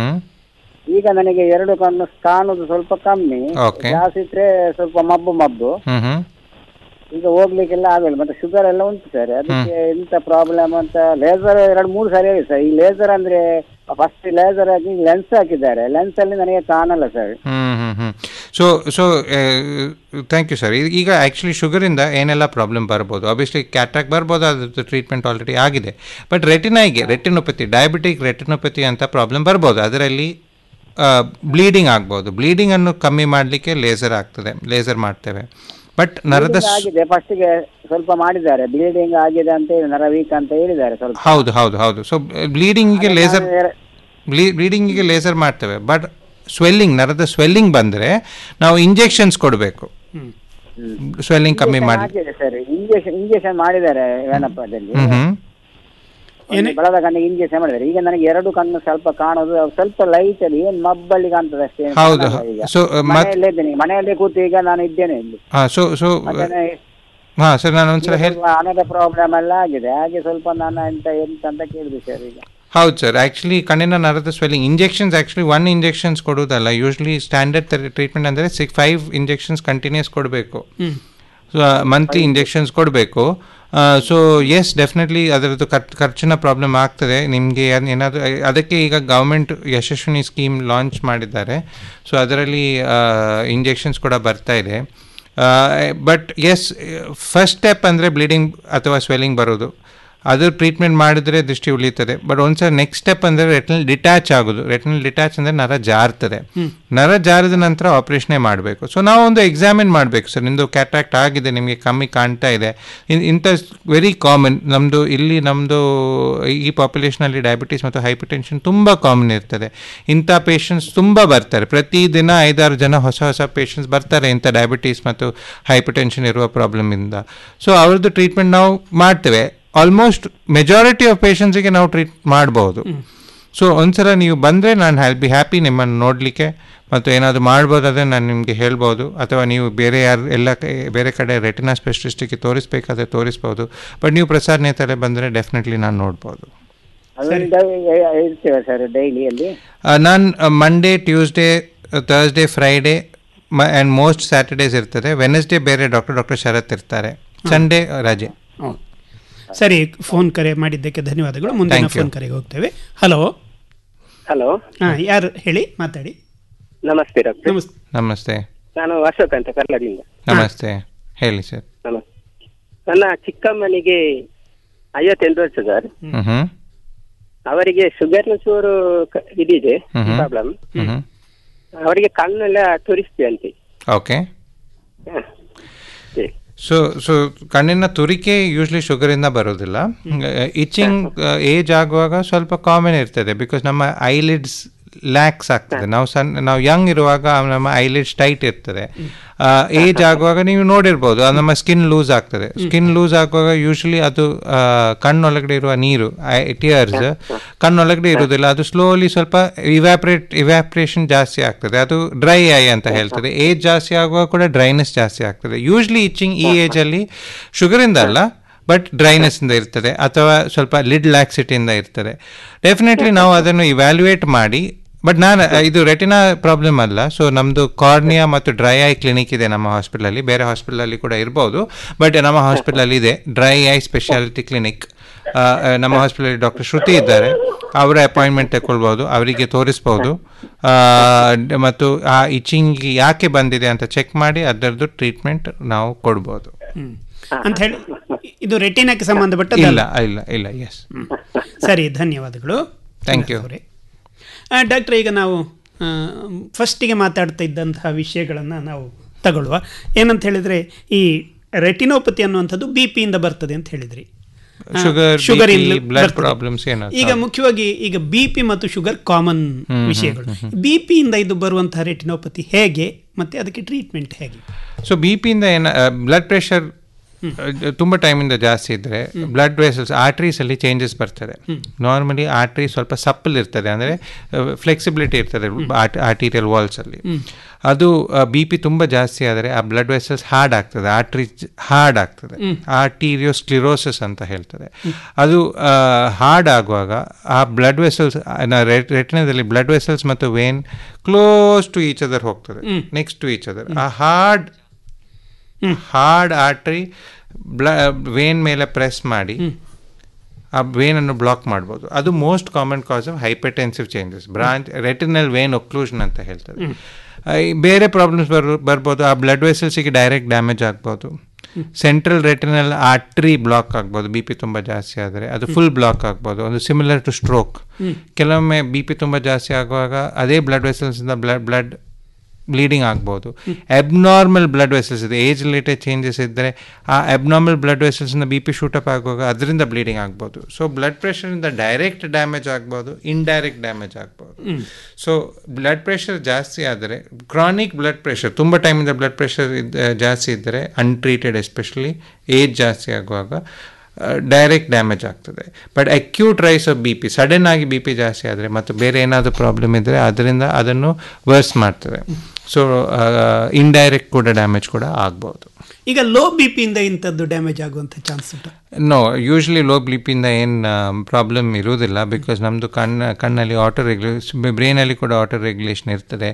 ಈಗ ನನಗೆ ಎರಡು ಕಣ್ಣು ಕಾಣುದು ಸ್ವಲ್ಪ ಕಮ್ಮಿ Okay. ಜಾಸ್ತಿ ಇದ್ರೆ ಸ್ವಲ್ಪ ಮಬ್ಬು ಮಬ್ಬು ಹ್ಮ್ ಹ್ಮ್ ಈಗ ಹೋಗ್ಲಿಕ್ಕೆಲ್ಲ ಆಗಲ್ಲ ಮತ್ತೆ ಶುಗರ್ ಎಲ್ಲ ಉಂಟು ಸರ್ ಅದಕ್ಕೆ ಎಂತ ಪ್ರಾಬ್ಲಮ್ ಅಂತ ಲೇಸರ್ ಎರಡು ಮೂರು ಸರಿ ಆಗಿದೆ ಸರ್ ಈ ಲೇಸರ್ ಅಂದ್ರೆ ಫಸ್ಟ್ ಲೇಸರ್ ಆಗಿ ಲೆನ್ಸ್ ಹಾಕಿದ್ದಾರೆ ಲೆನ್ಸ್ ಅಲ್ಲಿ ನನಗೆ ಕಾಣಲ್ಲ sir hmm hmm hmm so so thank you sir ಈಗ ಆ್ಯಕ್ಚುಲಿ ಶುಗರಿಂದ ಏನೆಲ್ಲ ಪ್ರಾಬ್ಲಮ್ ಬರ್ಬೋದು ಆಬ್ವಿಯಸ್ಲಿ ಕ್ಯಾಟ್ರಾಕ್ ಬರ್ಬೋದು ಅದ್ರದ್ದು ಟ್ರೀಟ್ಮೆಂಟ್ ಆಲ್ರೆಡಿ ಆಗಿದೆ ಬಟ್ ರೆಟಿನಾಗೆ ರೆಟಿನೋಪತಿ ಡಯಾಬಿಟಿಕ್ ರೆಟಿನೋಪತಿ ಅಂತ ಪ್ರಾಬ್ಲಮ್ ಬರ್ಬೋದು ಅದರಲ್ಲಿ ಬ್ಲೀಡಿಂಗ್ ಆಗ್ಬೋದು ಬ್ಲೀಡಿಂಗನ್ನು ಕಮ್ಮಿ ಮಾಡಲಿಕ್ಕೆ ಲೇಸರ್ ಆಗ್ತದೆ ಲೇಸರ್ ಮಾಡ್ತೇವೆ ಬಟ್ ನರದ Bleeding ಆಗಿದೆ ಫಸ್ಟಿಗೆ ಸ್ವಲ್ಪ ಮಾಡಿದ್ದಾರೆ ಬ್ಲೀಡಿಂಗ್ ಆಗಿದೆ ಅಂತ ಹೇಳಿ ನರ ವೀಕ್ ಅಂತ ಹೇಳಿದ್ದಾರೆ ಸ್ವಲ್ಪ ಹೌದು ಹೌದು ಹೌದು ಸೊ ಬ್ಲೀಡಿಂಗಿಗೆ ಅದೇ ಲೇಸರ್ ನಾನು ಎರ- ಬ್ಲೀಡಿಂಗಿಗೆ ಲೇಸರ್ ಮಾಡ್ತೇವೆ ಬಟ್ ಸ್ವೆಲ್ಲಿಂಗ್ ನರದ ಸ್ವೆಲ್ಲಿಂಗ್ ಬಂದರೆ ನಾವು ಇಂಜೆಕ್ಷನ್ಸ್ ಕೊಡಬೇಕು ಸ್ವೆಲ್ಲಿಂಗ್ ಕಮ್ಮಿ ಮಾಡಿ ಆಗಿದೆ ಸರ್ ಇಂಜೆಕ್ಷನ್ ಇಂಜೆಕ್ಷನ್ ಮಾಡಿದ್ದಾರೆ ಏನಪ್ಪದಲ್ಲಿ ಹ್ಮ್ ಹ್ಮ್ ಒಂದು ಬಲದ ಕಣ್ಣಿಗೆ ಇಂಜೆಕ್ಷನ್ ಮಾಡಿದ್ದಾರೆ ಈಗ ನನಗೆ ಎರಡು ಕಣ್ಣು ಸ್ವಲ್ಪ ಕಾಣೋದು ಅದು ಸ್ವಲ್ಪ ಲೈಟ್ ಅಲ್ಲಿ ಏನ್ ಮಬ್ಬಲ್ಲಿ ಕಾಣ್ತದೆ ಅಷ್ಟೇ ಏನ್ ಹೌದು. ಕಾಣಲ್ಲ ಈಗ. So, uh, ಮತ್- ಮನೆಯಲ್ಲೇ ಇದ್ದೇನೆ ಮನೆಯಲ್ಲೇ ಕೂತು ಈಗ ನಾನು ಇದ್ದೇನೆ ಇಲ್ಲಿ ಹಾಂ ಸೊ ಸೊ ಮತ್ತೆ ಹಾಂ ಸರ್ ನಾನು ಒಂದ್ಸಲ ಹೇಳಿ ಸ್ವಲ್ಪ ಹಣದ ಪ್ರಾಬ್ಲಮ್ ಎಲ್ಲ ಆಗಿದೆ ಹಾಗೆ ಸ್ವಲ್ಪ ನಾನು ಎಂತ ಎಂತ ಅಂತ ಕೇಳಿದೆ ಸರ್ ಈಗ ಹೌದು ಸರ್ ಆ್ಯಕ್ಚುಲಿ ಕಣ್ಣಿನ ನರದ swelling injections actually one injections ಕೊಡೋದಲ್ಲ ಯೂಶ್ವಲಿ ಸ್ಟ್ಯಾಂಡರ್ಡ್ ಟ್ರೀಟ್ಮೆಂಟ್ ಅಂದರೆ ಸಿಕ್ಸ್ ಫೈವ್ ಇಂಜೆಕ್ಷನ್ಸ್ ಕಂಟಿನ್ಯೂಸ್ ಕೊಡಬೇಕು ಹ್ಮ್. ಸೊ ಮಂತ್ಲಿ ಇಂಜೆಕ್ಷನ್ಸ್ ಕೊಡಬೇಕು ಸೊ ಎಸ್ ಡೆಫಿನೆಟ್ಲಿ ಅದರದ್ದು ಖರ್ಚು ಖರ್ಚಿನ ಪ್ರಾಬ್ಲಮ್ ಆಗ್ತದೆ ನಿಮಗೆ ಏನಾದರೂ ಅದಕ್ಕೆ ಈಗ ಗೌರ್ಮೆಂಟ್ ಯಶಸ್ವಿನಿ ಸ್ಕೀಮ್ ಲಾಂಚ್ ಮಾಡಿದ್ದಾರೆ ಸೊ ಅದರಲ್ಲಿ ಇಂಜೆಕ್ಷನ್ಸ್ ಕೂಡ ಬರ್ತಾ ಇದೆ ಬಟ್ ಎಸ್ ಫಸ್ಟ್ ಸ್ಟೆಪ್ ಅಂದರೆ ಬ್ಲೀಡಿಂಗ್ ಅಥವಾ ಸ್ವೆಲ್ಲಿಂಗ್ ಬರೋದು ಅದು ಟ್ರೀಟ್ಮೆಂಟ್ ಮಾಡಿದ್ರೆ ದೃಷ್ಟಿ ಉಳಿಯುತ್ತದೆ ಬಟ್ ಒಂದ್ಸಲ ನೆಕ್ಸ್ಟ್ ಸ್ಟೆಪ್ ಅಂದರೆ ರೆಟ್ನಲ್ ಡಿಟ್ಯಾಚ್ ಆಗೋದು ರೆಟ್ನಲ್ ಡಿಟ್ಯಾಚ್ ಅಂದರೆ ನರ ಜಾರ್ತದೆ ಹ್ಮ್. ನರ ಜಾರಿದ ನಂತರ ಆಪರೇಷನೇ ಮಾಡಬೇಕು ಸೊ ನಾವು ಒಂದು ಎಕ್ಸಾಮಿನ್ ಮಾಡಬೇಕು ಸರ್ ನಿಮ್ಮದು ಕ್ಯಾಟ್ರಾಕ್ಟ್ ಆಗಿದೆ ನಿಮಗೆ ಕಮ್ಮಿ ಕಾಣ್ತಾ ಇದೆ ಇನ್- ಇಂಥ ವೆರಿ ಕಾಮನ್ ನಮ್ಮದು ಇಲ್ಲಿ ನಮ್ಮದು ಈ ಪಾಪ್ಯುಲೇಷನಲ್ಲಿ ಡಯಾಬಿಟೀಸ್ ಮತ್ತು ಹೈಪರ್ ಟೆನ್ಷನ್ ತುಂಬ ಕಾಮನ್ ಇರ್ತದೆ ಇಂಥ ಪೇಷಂಟ್ಸ್ ತುಂಬ ಬರ್ತಾರೆ ಪ್ರತಿದಿನ ಐದಾರು ಜನ ಹೊಸ ಹೊಸ ಪೇಷಂಟ್ಸ್ ಬರ್ತಾರೆ ಇಂಥ ಡಯಾಬಿಟೀಸ್ ಮತ್ತು ಹೈಪರ್ ಟೆನ್ಷನ್ ಇರುವ ಪ್ರಾಬ್ಲಮಿಂದ ಸೊ ಅವ್ರದ್ದು ಟ್ರೀಟ್ಮೆಂಟ್ ನಾವು ಮಾಡ್ತೇವೆ ಆಲ್ಮೋಸ್ಟ್ ಮೆಜಾರಿಟಿ ಆಫ್ ಪೇಷಂಟ್ಸಿಗೆ ನಾವು ಟ್ರೀಟ್ ಮಾಡ್ಬೋದು ಸೊ ಒಂದ್ಸಲ ನೀವು ಬಂದರೆ ನಾನು ಹ್ಯಾಲ್ ಬಿ ಹ್ಯಾಪಿ ನಿಮ್ಮನ್ನು ನೋಡಲಿಕ್ಕೆ ಮತ್ತು ಏನಾದರೂ ಮಾಡ್ಬೋದಾದರೆ ನಾನು ನಿಮಗೆ ಹೇಳ್ಬೋದು ಅಥವಾ ನೀವು ಬೇರೆ ಯಾರು ಎಲ್ಲ ಕ- ಬೇರೆ ಕಡೆ ರೆಟಿನಾ ಸ್ಪೆಷಲಿಸ್ಟಿಗೆ ತೋರಿಸ್ಬೇಕಾದ್ರೆ ತೋರಿಸ್ಬೋದು ಬಟ್ ನೀವು ಪ್ರಸಾದ್ ನೇತಲೆ ಬಂದರೆ ಡೆಫಿನೆಟ್ಲಿ ನಾನು ನೋಡ್ಬೋದು ಅದು ಡೈ- ಇರ್ತೇವೆ ಸರ್ ಡೈಲಿ ಅಲ್ಲಿ ನಾನು ಮಂಡೇ ಟ್ಯೂಸ್ಡೇ ಥರ್ಸ್ಡೇ ಫ್ರೈಡೇ ಮ ಆ್ಯಂಡ್ ಮೋಸ್ಟ್ ಸ್ಯಾಟರ್ಡೇಸ್ ಇರ್ತದೆ ವೆನಸ್ಡೇ ಬೇರೆ ಡಾಕ್ಟರ್ ಡಾಕ್ಟರ್ ಶರತ್ ಇರ್ತಾರೆ ಸಂಡೇ ರಜೆ ಸರಿ ಫೋನ್ ಕರೆ ಮಾಡಿದ್ದಕ್ಕೆ ಧನ್ಯವಾದಗಳು ಮುಂದಿನ Thank you. ಫೋನ್ ಕರೆಗೆ ಹೋಗ್ತೇವೆ ಹಲೋ ಹಲೋ ಹಾ ಯಾರು ಹೇಳಿ ಮಾತಾಡಿ ನಮಸ್ತೆ ಡಾಕ್ಟರ್ ನಮಸ್ತೆ ನಮಸ್ತೆ ನಾನು ಅಶೋಕ್ ಅಂತ ಕರ್ಲದಿಂದ ನಮಸ್ತೆ ಹೇಳಿ ಸರ್ ನಮಸ್ತೆ ನನ್ನ ಚಿಕ್ಕಮ್ಮನಿಗೆ ಐವತ್ತೆಂಟು ವರ್ಷ ಸರ್ ಹ್ಞೂ ಹ್ಞೂ ಅವರಿಗೆ ಶುಗರ್ನ ಚೂರು ಕ- ಇದಿದೆ ಹ್ಮ್ ಹ್ಮ್. ಪ್ರಾಬ್ಲಮ್ ಹ್ಞೂ ಅವರಿಗೆ ಕಣ್ಣೆಲ್ಲ ತುರಿಸ್ತೀವಿ ಅಂತೆ ಓಕೆ ಸೊ ಸೊ ಕಣ್ಣಿನ ತುರಿಕೆ ಯೂಶ್ವಲಿ ಶುಗರಿಂದ ಬರೋದಿಲ್ಲ ಇಚಿಂಗ್ ಏಜ್ ಆಗುವಾಗ ಸ್ವಲ್ಪ ಕಾಮನ್ ಇರ್ತದೆ ಬಿಕಾಸ್ ನಮ್ಮ ಐಲಿಡ್ಸ್ ಲ್ಯಾಕ್ಸ್ ಆಗ್ತದೆ ನಾವು ಸಣ್ಣ ನಾವು ಯಂಗ್ ಇರುವಾಗ ನಮ್ಮ ಐಲಿಡ್ಸ್ ಟೈಟ್ ಇರ್ತದೆ ಏಜ್ ಆಗುವಾಗ ನೀವು ನೋಡಿರ್ಬೋದು ಅದು ನಮ್ಮ ಸ್ಕಿನ್ ಲೂಸ್ ಆಗ್ತದೆ ಸ್ಕಿನ್ ಲೂಸ್ ಆಗುವಾಗ ಯೂಶಲಿ ಅದು ಆ, ಕಣ್ಣೊಳಗಡೆ ಇರುವ ನೀರು ಟಿಯರ್ಸ್ ಕಣ್ಣೊಳಗಡೆ ಇರುವುದಿಲ್ಲ ಅದು ಸ್ಲೋಲಿ ಸ್ವಲ್ಪ ಇವ್ಯಾಪ್ರೇಟ್ ಇವ್ಯಾಪ್ರೇಷನ್ ಜಾಸ್ತಿ ಆಗ್ತದೆ ಅದು ಡ್ರೈ ಐ ಅಂತ ಹೇಳ್ತದೆ ಏಜ್ ಜಾಸ್ತಿ ಆಗುವಾಗ ಕೂಡ ಡ್ರೈನೆಸ್ ಜಾಸ್ತಿ ಆಗ್ತದೆ ಯೂಶ್ಲಿ ಇಚ್ಚಿಂಗ್ ಈ ಏಜಲ್ಲಿ ಶುಗರಿಂದ ಅಲ್ಲ ಬಟ್ ಡ್ರೈನೆಸ್ಸಿಂದ ಇರ್ತದೆ ಅಥವಾ ಸ್ವಲ್ಪ ಲಿಡ್ ಲ್ಯಾಕ್ಸಿಟಿಯಿಂದ ಇರ್ತದೆ ಡೆಫಿನೆಟ್ಲಿ ನಾವು ಅದನ್ನು ಇವ್ಯಾಲ್ಯೂಯೇಟ್ ಮಾಡಿ ಬಟ್ ನಾನು ಇದು ರೆಟಿನಾ ಪ್ರಾಬ್ಲಮ್ ಅಲ್ಲ ಸೊ ನಮ್ಮದು ಕಾರ್ನಿಯಾ ಮತ್ತು ಡ್ರೈ ಐ ಕ್ಲಿನಿಕ್ ಇದೆ ನಮ್ಮ ಹಾಸ್ಪಿಟಲಲ್ಲಿ ಬೇರೆ ಹಾಸ್ಪಿಟಲಲ್ಲಿ ಕೂಡ ಇರ್ಬೋದು ಬಟ್ ನಮ್ಮ ಹಾಸ್ಪಿಟಲಲ್ಲಿ ಇದೆ ಡ್ರೈ ಐ ಸ್ಪೆಷಾಲಿಟಿ ಕ್ಲಿನಿಕ್ ನಮ್ಮ ಹಾಸ್ಪಿಟಲಲ್ಲಿ ಡಾಕ್ಟರ್ ಶ್ರುತಿ ಇದ್ದಾರೆ ಅವರ ಅಪಾಯಿಂಟ್ಮೆಂಟ್ ತಗೊಳ್ಬೋದು ಅವರಿಗೆ ತೋರಿಸ್ಬೋದು ಆ, ಡ್- ಮತ್ತು ಆ ಇಚಿಂಗ್ ಯಾಕೆ ಬಂದಿದೆ ಅಂತ ಚೆಕ್ ಮಾಡಿ ಅದರದ್ದು ಟ್ರೀಟ್ಮೆಂಟ್ ನಾವು ಕೊಡ್ಬೋದು ಅಂತ ಹೇಳಿ ಇದು ರೆಟಿನಾಕ್ಕೆ ಸಂಬಂಧಪಟ್ಟ ಇಲ್ಲ ಇಲ್ಲ ಇಲ್ಲ ಎಸ್ ಸರಿ ಧನ್ಯವಾದಗಳು Thank you. ಅವರೇ. ಆ, ಡಾಕ್ಟ್ರೆ ಈಗ ನಾವು ಫಸ್ಟಿಗೆ ಮಾತಾಡ್ತಾ ಇದ್ದಂತಹ ವಿಷಯಗಳನ್ನು ನಾವು ತಗೊಳ್ಳುವ ಏನಂತ ಹೇಳಿದ್ರೆ ಈ ರೆಟಿನೋಪತಿ ಅನ್ನುವಂಥದ್ದು ಬಿ ಪಿಯಿಂದ ಬರ್ತದೆ ಅಂತ ಹೇಳಿದ್ರಿ ಆ, ಶುಗರ್ ಶುಗರ್ BP, ಇಂದ blood ಬರ್ತದೆ. problems ಏನಾದ್ರು. ಈಗ ಮುಖ್ಯವಾಗಿ ಈಗ ಬಿ ಪಿ ಮತ್ತು ಶುಗರ್ ಕಾಮನ್ ಹ್ಮ್, ಹ್ಮ್, ವಿಷಯಗಳು ಹ್ಮ್, ಹ್ಮ್. ಬಿ ಪಿಯಿಂದ ಇದು ಬರುವಂತಹ ರೆಟಿನೋಪತಿ ಹೇಗೆ ಮತ್ತೆ ಅದಕ್ಕೆ ಟ್ರೀಟ್ಮೆಂಟ್ ಹೇಗೆ ಸೊ ಬಿ ಪಿಯಿಂದ ಏನ ಬ್ಲಡ್ ಪ್ರೆಷರ್ ತುಂಬ ಟೈಮಿಂದ ಜಾಸ್ತಿ ಇದ್ದರೆ ಬ್ಲಡ್ ವೆಸಲ್ಸ್ ಆರ್ಟ್ರೀಸಲ್ಲಿ ಚೇಂಜಸ್ ಬರ್ತದೆ ನಾರ್ಮಲಿ ಆರ್ಟ್ರಿ ಸ್ವಲ್ಪ ಸಪ್ಪಲ್ ಇರ್ತದೆ ಅಂದರೆ ಫ್ಲೆಕ್ಸಿಬಿಲಿಟಿ ಇರ್ತದೆ ಆರ್ಟೀರಿಯಲ್ ವಾಲ್ಸಲ್ಲಿ ಹ್ಮ್. ಅದು ಬಿ ಪಿ ತುಂಬ ಜಾಸ್ತಿ ಆದರೆ ಆ ಬ್ಲಡ್ ವೆಸಲ್ಸ್ ಹಾರ್ಡ್ ಆಗ್ತದೆ ಆರ್ಟ್ರಿ ಹಾರ್ಡ್ ಆಗ್ತದೆ ಹ್ಮ್. ಆರ್ಟೀರಿಯೋಸ್ಕ್ಲಿರೋಸಿಸ್ ಅಂತ ಹೇಳ್ತದೆ ಅದು ಹಾರ್ಡ್ ಆಗುವಾಗ ಆ ಬ್ಲಡ್ ವೆಸಲ್ಸ್ ರೆಟಿನದಲ್ಲಿ ಬ್ಲಡ್ ವೆಸಲ್ಸ್ ಮತ್ತು vein close to each other ಹೋಗ್ತದೆ hmm. Next to each other ಆ ಹಾರ್ಡ್ ಹಾರ್ಡ್ ಆರ್ಟ್ರಿ ಬ್ಲ ವೇನ್ ಮೇಲೆ ಪ್ರೆಸ್ ಮಾಡಿ ಆ ವೇನನ್ನು ಬ್ಲಾಕ್ ಮಾಡ್ಬೋದು ಅದು most common cause of hypertensive changes branch retinal vein occlusion ಅಂತ ಹೇಳ್ತದೆ ಹ್ಮ್. ಆ, ಈ ಬೇರೆ ಪ್ರಾಬ್ಲಮ್ಸ್ ಬರ್ ಬರ್ಬೋದು ಆ ಬ್ಲಡ್ ವೆಸಲ್ಸಿಗೆ ಡೈರೆಕ್ಟ್ ಡ್ಯಾಮೇಜ್ ಆಗ್ಬೋದು ಸೆಂಟ್ರಲ್ ರೆಟಿನಲ್ ಆರ್ಟ್ರಿ ಬ್ಲಾಕ್ ಆಗ್ಬೋದು ಬಿ ಪಿ ತುಂಬ ಜಾಸ್ತಿ ಆದರೆ ಅದು ಫುಲ್ ಬ್ಲಾಕ್ ಆಗ್ಬೋದು ಒಂದು ಸಿಮಿಲರ್ ಟು ಸ್ಟ್ರೋಕ್ ಹ್ಮ್. ಕೆಲವೊಮ್ಮೆ ಬಿ ಪಿ ತುಂಬ ಜಾಸ್ತಿ ಆಗುವಾಗ ಅದೇ ಬ್ಲಡ್ ವೆಸಲ್ಸಿಂದ ಬ್ಲಡ್ ಬ್ಲಡ್ ಬ್ಲೀಡಿಂಗ್ ಆಗ್ಬೋದು ಅಬ್ನಾರ್ಮಲ್ ಬ್ಲಡ್ ವೆಸಲ್ಸ್ ಇದೆ ಏಜ್ ರಿಲೇಟೆಡ್ ಚೇಂಜಸ್ ಇದ್ದರೆ ಆ ಅಬ್ನಾರ್ಮಲ್ ಬ್ಲಡ್ ವೆಸಲ್ಸಿಂದ ಬಿ ಪಿ ಶೂಟಪ್ ಆಗುವಾಗ ಅದರಿಂದ ಬ್ಲೀಡಿಂಗ್ ಆಗ್ಬೋದು ಸೊ ಬ್ಲಡ್ ಪ್ರೆಷರಿಂದ ಡೈರೆಕ್ಟ್ ಡ್ಯಾಮೇಜ್ ಆಗ್ಬೋದು ಇಂಡೈರೆಕ್ಟ್ ಡ್ಯಾಮೇಜ್ ಆಗ್ಬೋದು ಹ್ಮ್. ಸೊ ಬ್ಲಡ್ ಪ್ರೆಷರ್ ಜಾಸ್ತಿ ಆದರೆ ಕ್ರಾನಿಕ್ ಬ್ಲಡ್ ಪ್ರೆಷರ್ ತುಂಬ ಟೈಮಿಂದ ಬ್ಲಡ್ ಪ್ರೆಷರ್ ಇದ್ದ ಜಾಸ್ತಿ ಇದ್ದರೆ ಅನ್ಟ್ರೀಟೆಡ್ ಎಸ್ಪೆಷಲಿ ಏಜ್ ಜಾಸ್ತಿ ಆಗುವಾಗ ಡೈರೆಕ್ಟ್ ಡ್ಯಾಮೇಜ್ ಆಗ್ತದೆ but acute rise of B P sudden ಆಗಿ ಬಿ ಪಿ ಜಾಸ್ತಿ ಆದರೆ ಮತ್ತು ಬೇರೆ ಏನಾದರೂ ಪ್ರಾಬ್ಲಮ್ ಇದ್ದರೆ ಅದರಿಂದ ಅದನ್ನು ವರ್ಸ್ ಮಾಡ್ತದೆ ಸೊ ಇಂಡೈರೆಕ್ಟ್ ಕೂಡ ಡ್ಯಾಮೇಜ್ ಕೂಡ ಆಗ್ಬೋದು ಈಗ ಲೋ ಬಿ ಪಿಯಿಂದ ಇಂಥದ್ದು ಡ್ಯಾಮೇಜ್ ಆಗುವಂಥ ಚಾನ್ಸ್ ಉಂಟು ನೋ ಯೂಶ್ವಲಿ ಲೋ ಬ್ಲಿಪಿಂದ ಏನು ಪ್ರಾಬ್ಲಮ್ ಇರುವುದಿಲ್ಲ ಬಿಕಾಸ್ ನಮ್ಮದು ಕಣ್ಣ ಕಣ್ಣಲ್ಲಿ ಆಟೋ ರೆಗ್ಯುಲೇಷನ್ ಬ್ರೈನಲ್ಲಿ ಕೂಡ ಆಟೋ ರೆಗ್ಯುಲೇಷನ್ ಇರ್ತದೆ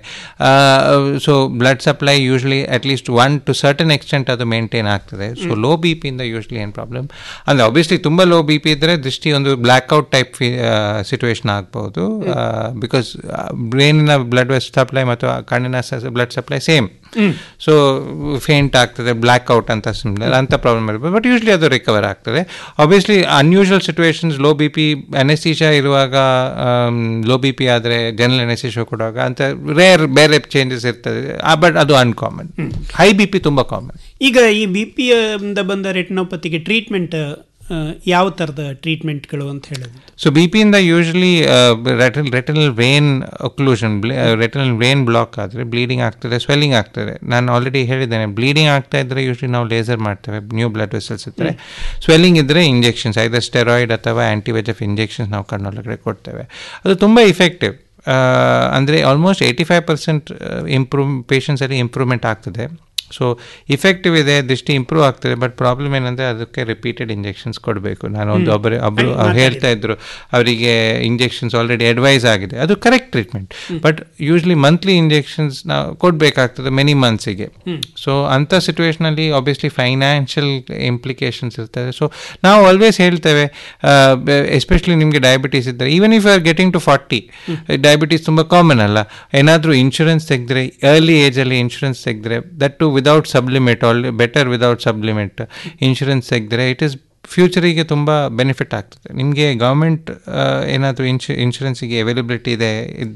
so blood supply usually at least one to certain extent ಅದು ಮೇಂಟೈನ್ ಆಗ್ತದೆ ಸೊ ಹ್ಮ್. ಲೋ ಬಿ ಪಿಯಿಂದ ಯೂಶ್ವಲಿ ಏನು ಪ್ರಾಬ್ಲಮ್ ಅಂದರೆ ಆಬ್ವಿಯಸ್ಲಿ ತುಂಬ ಲೋ ಬಿ ಪಿ ಇದ್ದರೆ ದೃಷ್ಟಿ ಒಂದು ಬ್ಲ್ಯಾಕ್ಔಟ್ ಟೈಪ್ ಸಿಚುವೇಶನ್ ಆಗ್ಬೋದು ಬಿಕಾಸ್ ಬ್ರೈನಿನ ಬ್ಲಡ್ ಸಪ್ಲೈ ಮತ್ತು ಆ ಕಣ್ಣಿನ blood supply same hmm. So faint ಆಗ್ತದೆ ಬ್ಲ್ಯಾಕ್ ಔಟ್ ಅಂತ ಸಿಮ್ಲರ್ ಅಂತ ಪ್ರಾಬ್ಲಮ್ ಇರ್ಬೋದು ಬಟ್ ಯೂಶ್ವಲಿ ಅದು ರಿಕವರ್ ಆಗ್ತದೆ obviously unusual situations low B P anaesthesia ಇರುವಾಗ ಲೋ ಬಿ ಪಿ ಆದರೆ ಜನರಲ್ ಅನೆಸ್ತೀಶಾ ಕೊಡುವಾಗ ಅಂತ ರೇರ್ ಬೇರೆ ಚೇಂಜಸ್ ಇರ್ತದೆ ಬಟ್ ಅದು ಅನ್ಕಾಮನ್ ಹೈ ಬಿ ಪಿ ತುಂಬ ಕಾಮನ್ ಈಗ ಈ ಬಿ ಪಿಯಿಂದ ಬಂದ ರೆಟಿನೋಪತಿಗೆ ಟ್ರೀಟ್ಮೆಂಟ್ ಯಾವ ಥರದ ಟ್ರೀಟ್ಮೆಂಟ್ಗಳು ಅಂತ ಹೇಳೋದು ಸೊ ಬಿ ಪಿಯಿಂದ ಯೂಶ್ವಲಿ ರೆಟಲ್ retinal vein occlusion retinal vein block ಆದರೆ ಬ್ಲೀಡಿಂಗ್ ಆಗ್ತದೆ ಸ್ವೆಲ್ಲಿಂಗ್ ಆಗ್ತದೆ ನಾನು ಆಲ್ರೆಡಿ ಹೇಳಿದ್ದೇನೆ ಬ್ಲೀಡಿಂಗ್ ಆಗ್ತಾ ಇದ್ದರೆ ಯೂಶ್ವಲಿ ನಾವು ಲೇಸರ್ ಮಾಡ್ತೇವೆ ನ್ಯೂ ಬ್ಲಡ್ ವೆಸಲ್ಸ್ ಇದ್ದರೆ ಸ್ವೆಲ್ಲಿಂಗ್ ಇದ್ದರೆ ಇಂಜೆಕ್ಷನ್ಸ್ ಐದರ್ ಸ್ಟೆರಾಯ್ಡ್ ಅಥವಾ ಆ್ಯಂಟಿವೆಜ್ ಇಂಜೆಕ್ಷನ್ಸ್ ನಾವು ಕಣ್ಣೊಳಗಡೆ ಕೊಡ್ತೇವೆ ಅದು ತುಂಬ ಇಫೆಕ್ಟಿವ್ ಅಂದರೆ almost eighty five percent improve ಪೇಷನ್ಸಲ್ಲಿ ಇಂಪ್ರೂವ್ಮೆಂಟ್ ಆಗ್ತದೆ ಸೊ ಇಫೆಕ್ಟಿವ್ ಇದೆ ದೃಷ್ಟಿ ಇಂಪ್ರೂವ್ ಆಗ್ತದೆ ಬಟ್ ಪ್ರಾಬ್ಲಮ್ ಏನಂದರೆ ಅದಕ್ಕೆ ರಿಪೀಟೆಡ್ ಇಂಜೆಕ್ಷನ್ಸ್ ಕೊಡಬೇಕು ನಾನು ಒಂದು ಹ್ಮ್. ಒಬ್ಬರು ಒಬ್ಬರು ಹಂಗೆ ಅವ್ರು ಮಾತಾಡಿದ್ರು. ಹೇಳ್ತಾ ಇದ್ರು ಅವರಿಗೆ ಇಂಜೆಕ್ಷನ್ಸ್ ಆಲ್ರೆಡಿ ಅಡ್ವೈಸ್ ಆಗಿದೆ ಅದು correct treatment but usually monthly injections ನಾವು ಕೊಡಬೇಕಾಗ್ತದೆ ಮೆನಿ ಮಂತ್ಸಿಗೆ ಹ್ಮ್. ಸೊ ಅಂಥ ಸಿಚುವೇಶನಲ್ಲಿ ಆಬ್ವಿಯಸ್ಲಿ ಫೈನಾನ್ಷಿಯಲ್ ಇಂಪ್ಲಿಕೇಶನ್ಸ್ ಇರ್ತದೆ ಸೊ ನಾವು ಆಲ್ವೇಸ್ ಹೇಳ್ತೇವೆ ಎಸ್ಪೆಷಲಿ ನಿಮಗೆ ಡಯಾಬಿಟೀಸ್ ಇದ್ದರೆ even if are getting to forty diabetes ತುಂಬ ಕಾಮನ್ ಅಲ್ಲ ಏನಾದರೂ ಇನ್ಶೂರೆನ್ಸ್ ತೆಗೆದ್ರೆ ಅರ್ಲಿ ಏಜಲ್ಲಿ ಇನ್ಶೂರೆನ್ಸ್ ತೆಗೆದ್ರೆ that too without sublimit all better without sublimit insurance ತೆಗೆದ್ರೆ ಇಟ್ ಇಸ್ ಫ್ಯೂಚರಿಗೆ ತುಂಬ ಬೆನಿಫಿಟ್ ಆಗ್ತದೆ ನಿಮಗೆ ಗೌರ್ಮೆಂಟ್ ಏನಾದರೂ ಇನ್ಶು ಇನ್ಶೂರೆನ್ಸಿಗೆ ಅವೈಲಬಿಲಿಟಿ ಇದೆ ಇದ್ದರೆ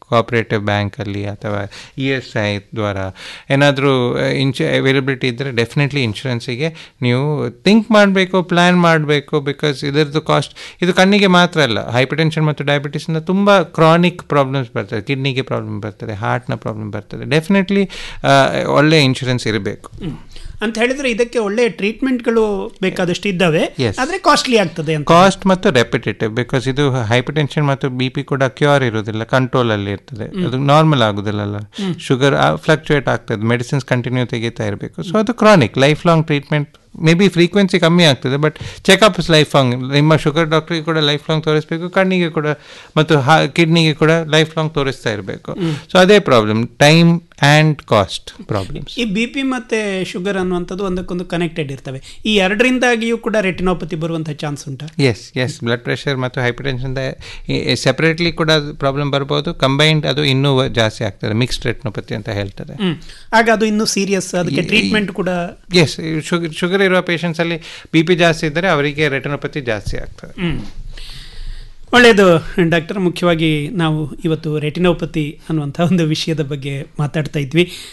ಕೋಆಪರೇಟಿವ್ ಬ್ಯಾಂಕಲ್ಲಿ ಅಥವಾ ಇ ಎಸ್ ಐ ದ್ವಾರ ಏನಾದರೂ ಇನ್ಶು ಅವೈಲಬಿಲಿಟಿ ಇದ್ದರೆ ಡೆಫಿನೆಟ್ಲಿ ಇನ್ಶೂರೆನ್ಸಿಗೆ ನೀವು ಥಿಂಕ್ ಮಾಡಬೇಕು ಪ್ಲ್ಯಾನ್ ಮಾಡಬೇಕು ಬಿಕಾಸ್ ಇದರದ್ದು ಕಾಸ್ಟ್ ಇದು ಕಣ್ಣಿಗೆ ಮಾತ್ರ ಅಲ್ಲ ಹೈಪರ್ಟೆನ್ಷನ್ ಮತ್ತು ಡಯಾಬಿಟಿಸಿಂದ ತುಂಬ ಕ್ರಾನಿಕ್ ಪ್ರಾಬ್ಲಮ್ಸ್ ಬರ್ತದೆ ಕಿಡ್ನಿಗೆ ಪ್ರಾಬ್ಲಮ್ ಬರ್ತದೆ ಹಾರ್ಟ್ನ ಪ್ರಾಬ್ಲಮ್ ಬರ್ತದೆ ಡೆಫಿನೆಟ್ಲಿ ಒಳ್ಳೆ ಇನ್ಶೂರೆನ್ಸ್ ಇರಬೇಕು ಅಂತ ಹೇಳಿದ್ರೆ ಇದಕ್ಕೆ ಒಳ್ಳೆ ಟ್ರೀಟ್ಮೆಂಟ್ಗಳು ಬೇಕಾದಷ್ಟು ಇದ್ದಾವೆ Yes. ಆದ್ರೆ ಕಾಸ್ಟ್ಲಿ ಆಗ್ತದೆ ಅಂತ ಕಾಸ್ಟ್ ಮತ್ತು ರೆಪಿಟೇಟಿವ್ ಬಿಕಾಸ್ ಇದು ಹೈಪರ್ಟೆನ್ಷನ್ ಮತ್ತು ಬಿ ಪಿ ಕೂಡ ಕ್ಯೂರ್ ಇರೋದಿಲ್ಲ ಕಂಟ್ರೋಲ್ ಅಲ್ಲಿ ಇರ್ತದೆ ಹ್ಮ್. ಅದು ನಾರ್ಮಲ್ ಆಗುದಿಲ್ಲ ಹ್ಮ್. ಶುಗರ್ ಫ್ಲಕ್ಚುಯೇಟ್ ಆಗ್ತದೆ ಮೆಡಿಸಿನ್ಸ್ ಕಂಟಿನ್ಯೂ ತೆಗಿತಾ ಇರಬೇಕು ಸೊ ಅದು chronic lifelong treatment maybe frequency ಕಮ್ಮಿ ಆಗ್ತದೆ ಬಟ್ ಚೆಕಪ್ ಲೈಫ್ ಲಾಂಗ್ ನಿಮ್ಮ ಶುಗರ್ ಡಾಕ್ಟ್ರಿಗೆ ಕೂಡ ಲೈಫ್ ಲಾಂಗ್ ತೋರಿಸಬೇಕು ಕಣ್ಣಿಗೆ ಕೂಡ ಮತ್ತು ಕಿಡ್ನಿಗೆ ಕೂಡ ಲೈಫ್ ಲಾಂಗ್ ತೋರಿಸ್ತಾ ಇರಬೇಕು ಹ್ಮ್. ಸೊ ಅದೇ problem time and cost problems ಈ ಬಿ ಪಿ ಮತ್ತೆ ಶುಗರ್ ಅನ್ನುವಂಥದ್ದು ಒಂದಕ್ಕೊಂದು ಕನೆಕ್ಟೆಡ್ ಇರ್ತವೆ ಈ ಎರಡರಿಂದಾಗಿಯೂ ಕೂಡ ರೆಟಿನೋಪತಿ ಬರುವಂತಹ ಚಾನ್ಸ್ ಉಂಟಾ ಎಸ್ ಎಸ್ ಬ್ಲಡ್ ಪ್ರೆಷರ್ ಮತ್ತು ಹೈಪರ್ಟೆನ್ಷನ್ ಸೆಪರೇಟ್ಲಿ ಕೂಡ ಪ್ರಾಬ್ಲಮ್ ಬರ್ಬೋದು ಕಂಬೈನ್ಡ್ ಅದು ಇನ್ನೂ ಜಾಸ್ತಿ ಆಗ್ತದೆ ಮಿಕ್ಸ್ಡ್ ರೆಟ್ನೋಪತಿ ಅಂತ ಹೇಳ್ತದೆ ಹ್ಮ್ ಆಗ ಅದು ಇನ್ನೂ ಸೀರಿಯಸ್ ಅದಕ್ಕೆ ಈ- ಟ್ರೀಟ್ಮೆಂಟ್ ಕೂಡ ಎಸ್ ಶುಗರ್ ಶುಗರ್ ಇರುವ patients ಅಲ್ಲಿ ಬಿ ಪಿ ಜಾಸ್ತಿ ಇದ್ದರೆ ಅವರಿಗೆ ರೆಟಿನೋಪತಿ ಜಾಸ್ತಿ ಆಗ್ತದೆ ಹ್ಮ್ ಒಳ್ಳೆಯದು ಡಾಕ್ಟರ್ ಮುಖ್ಯವಾಗಿ ನಾವು ಇವತ್ತು ರೆಟಿನೋಪತಿ ಅನ್ನುವಂಥ ಒಂದು ವಿಷಯದ ಬಗ್ಗೆ ಮಾತಾಡ್ತಾ ಇದ್ವಿ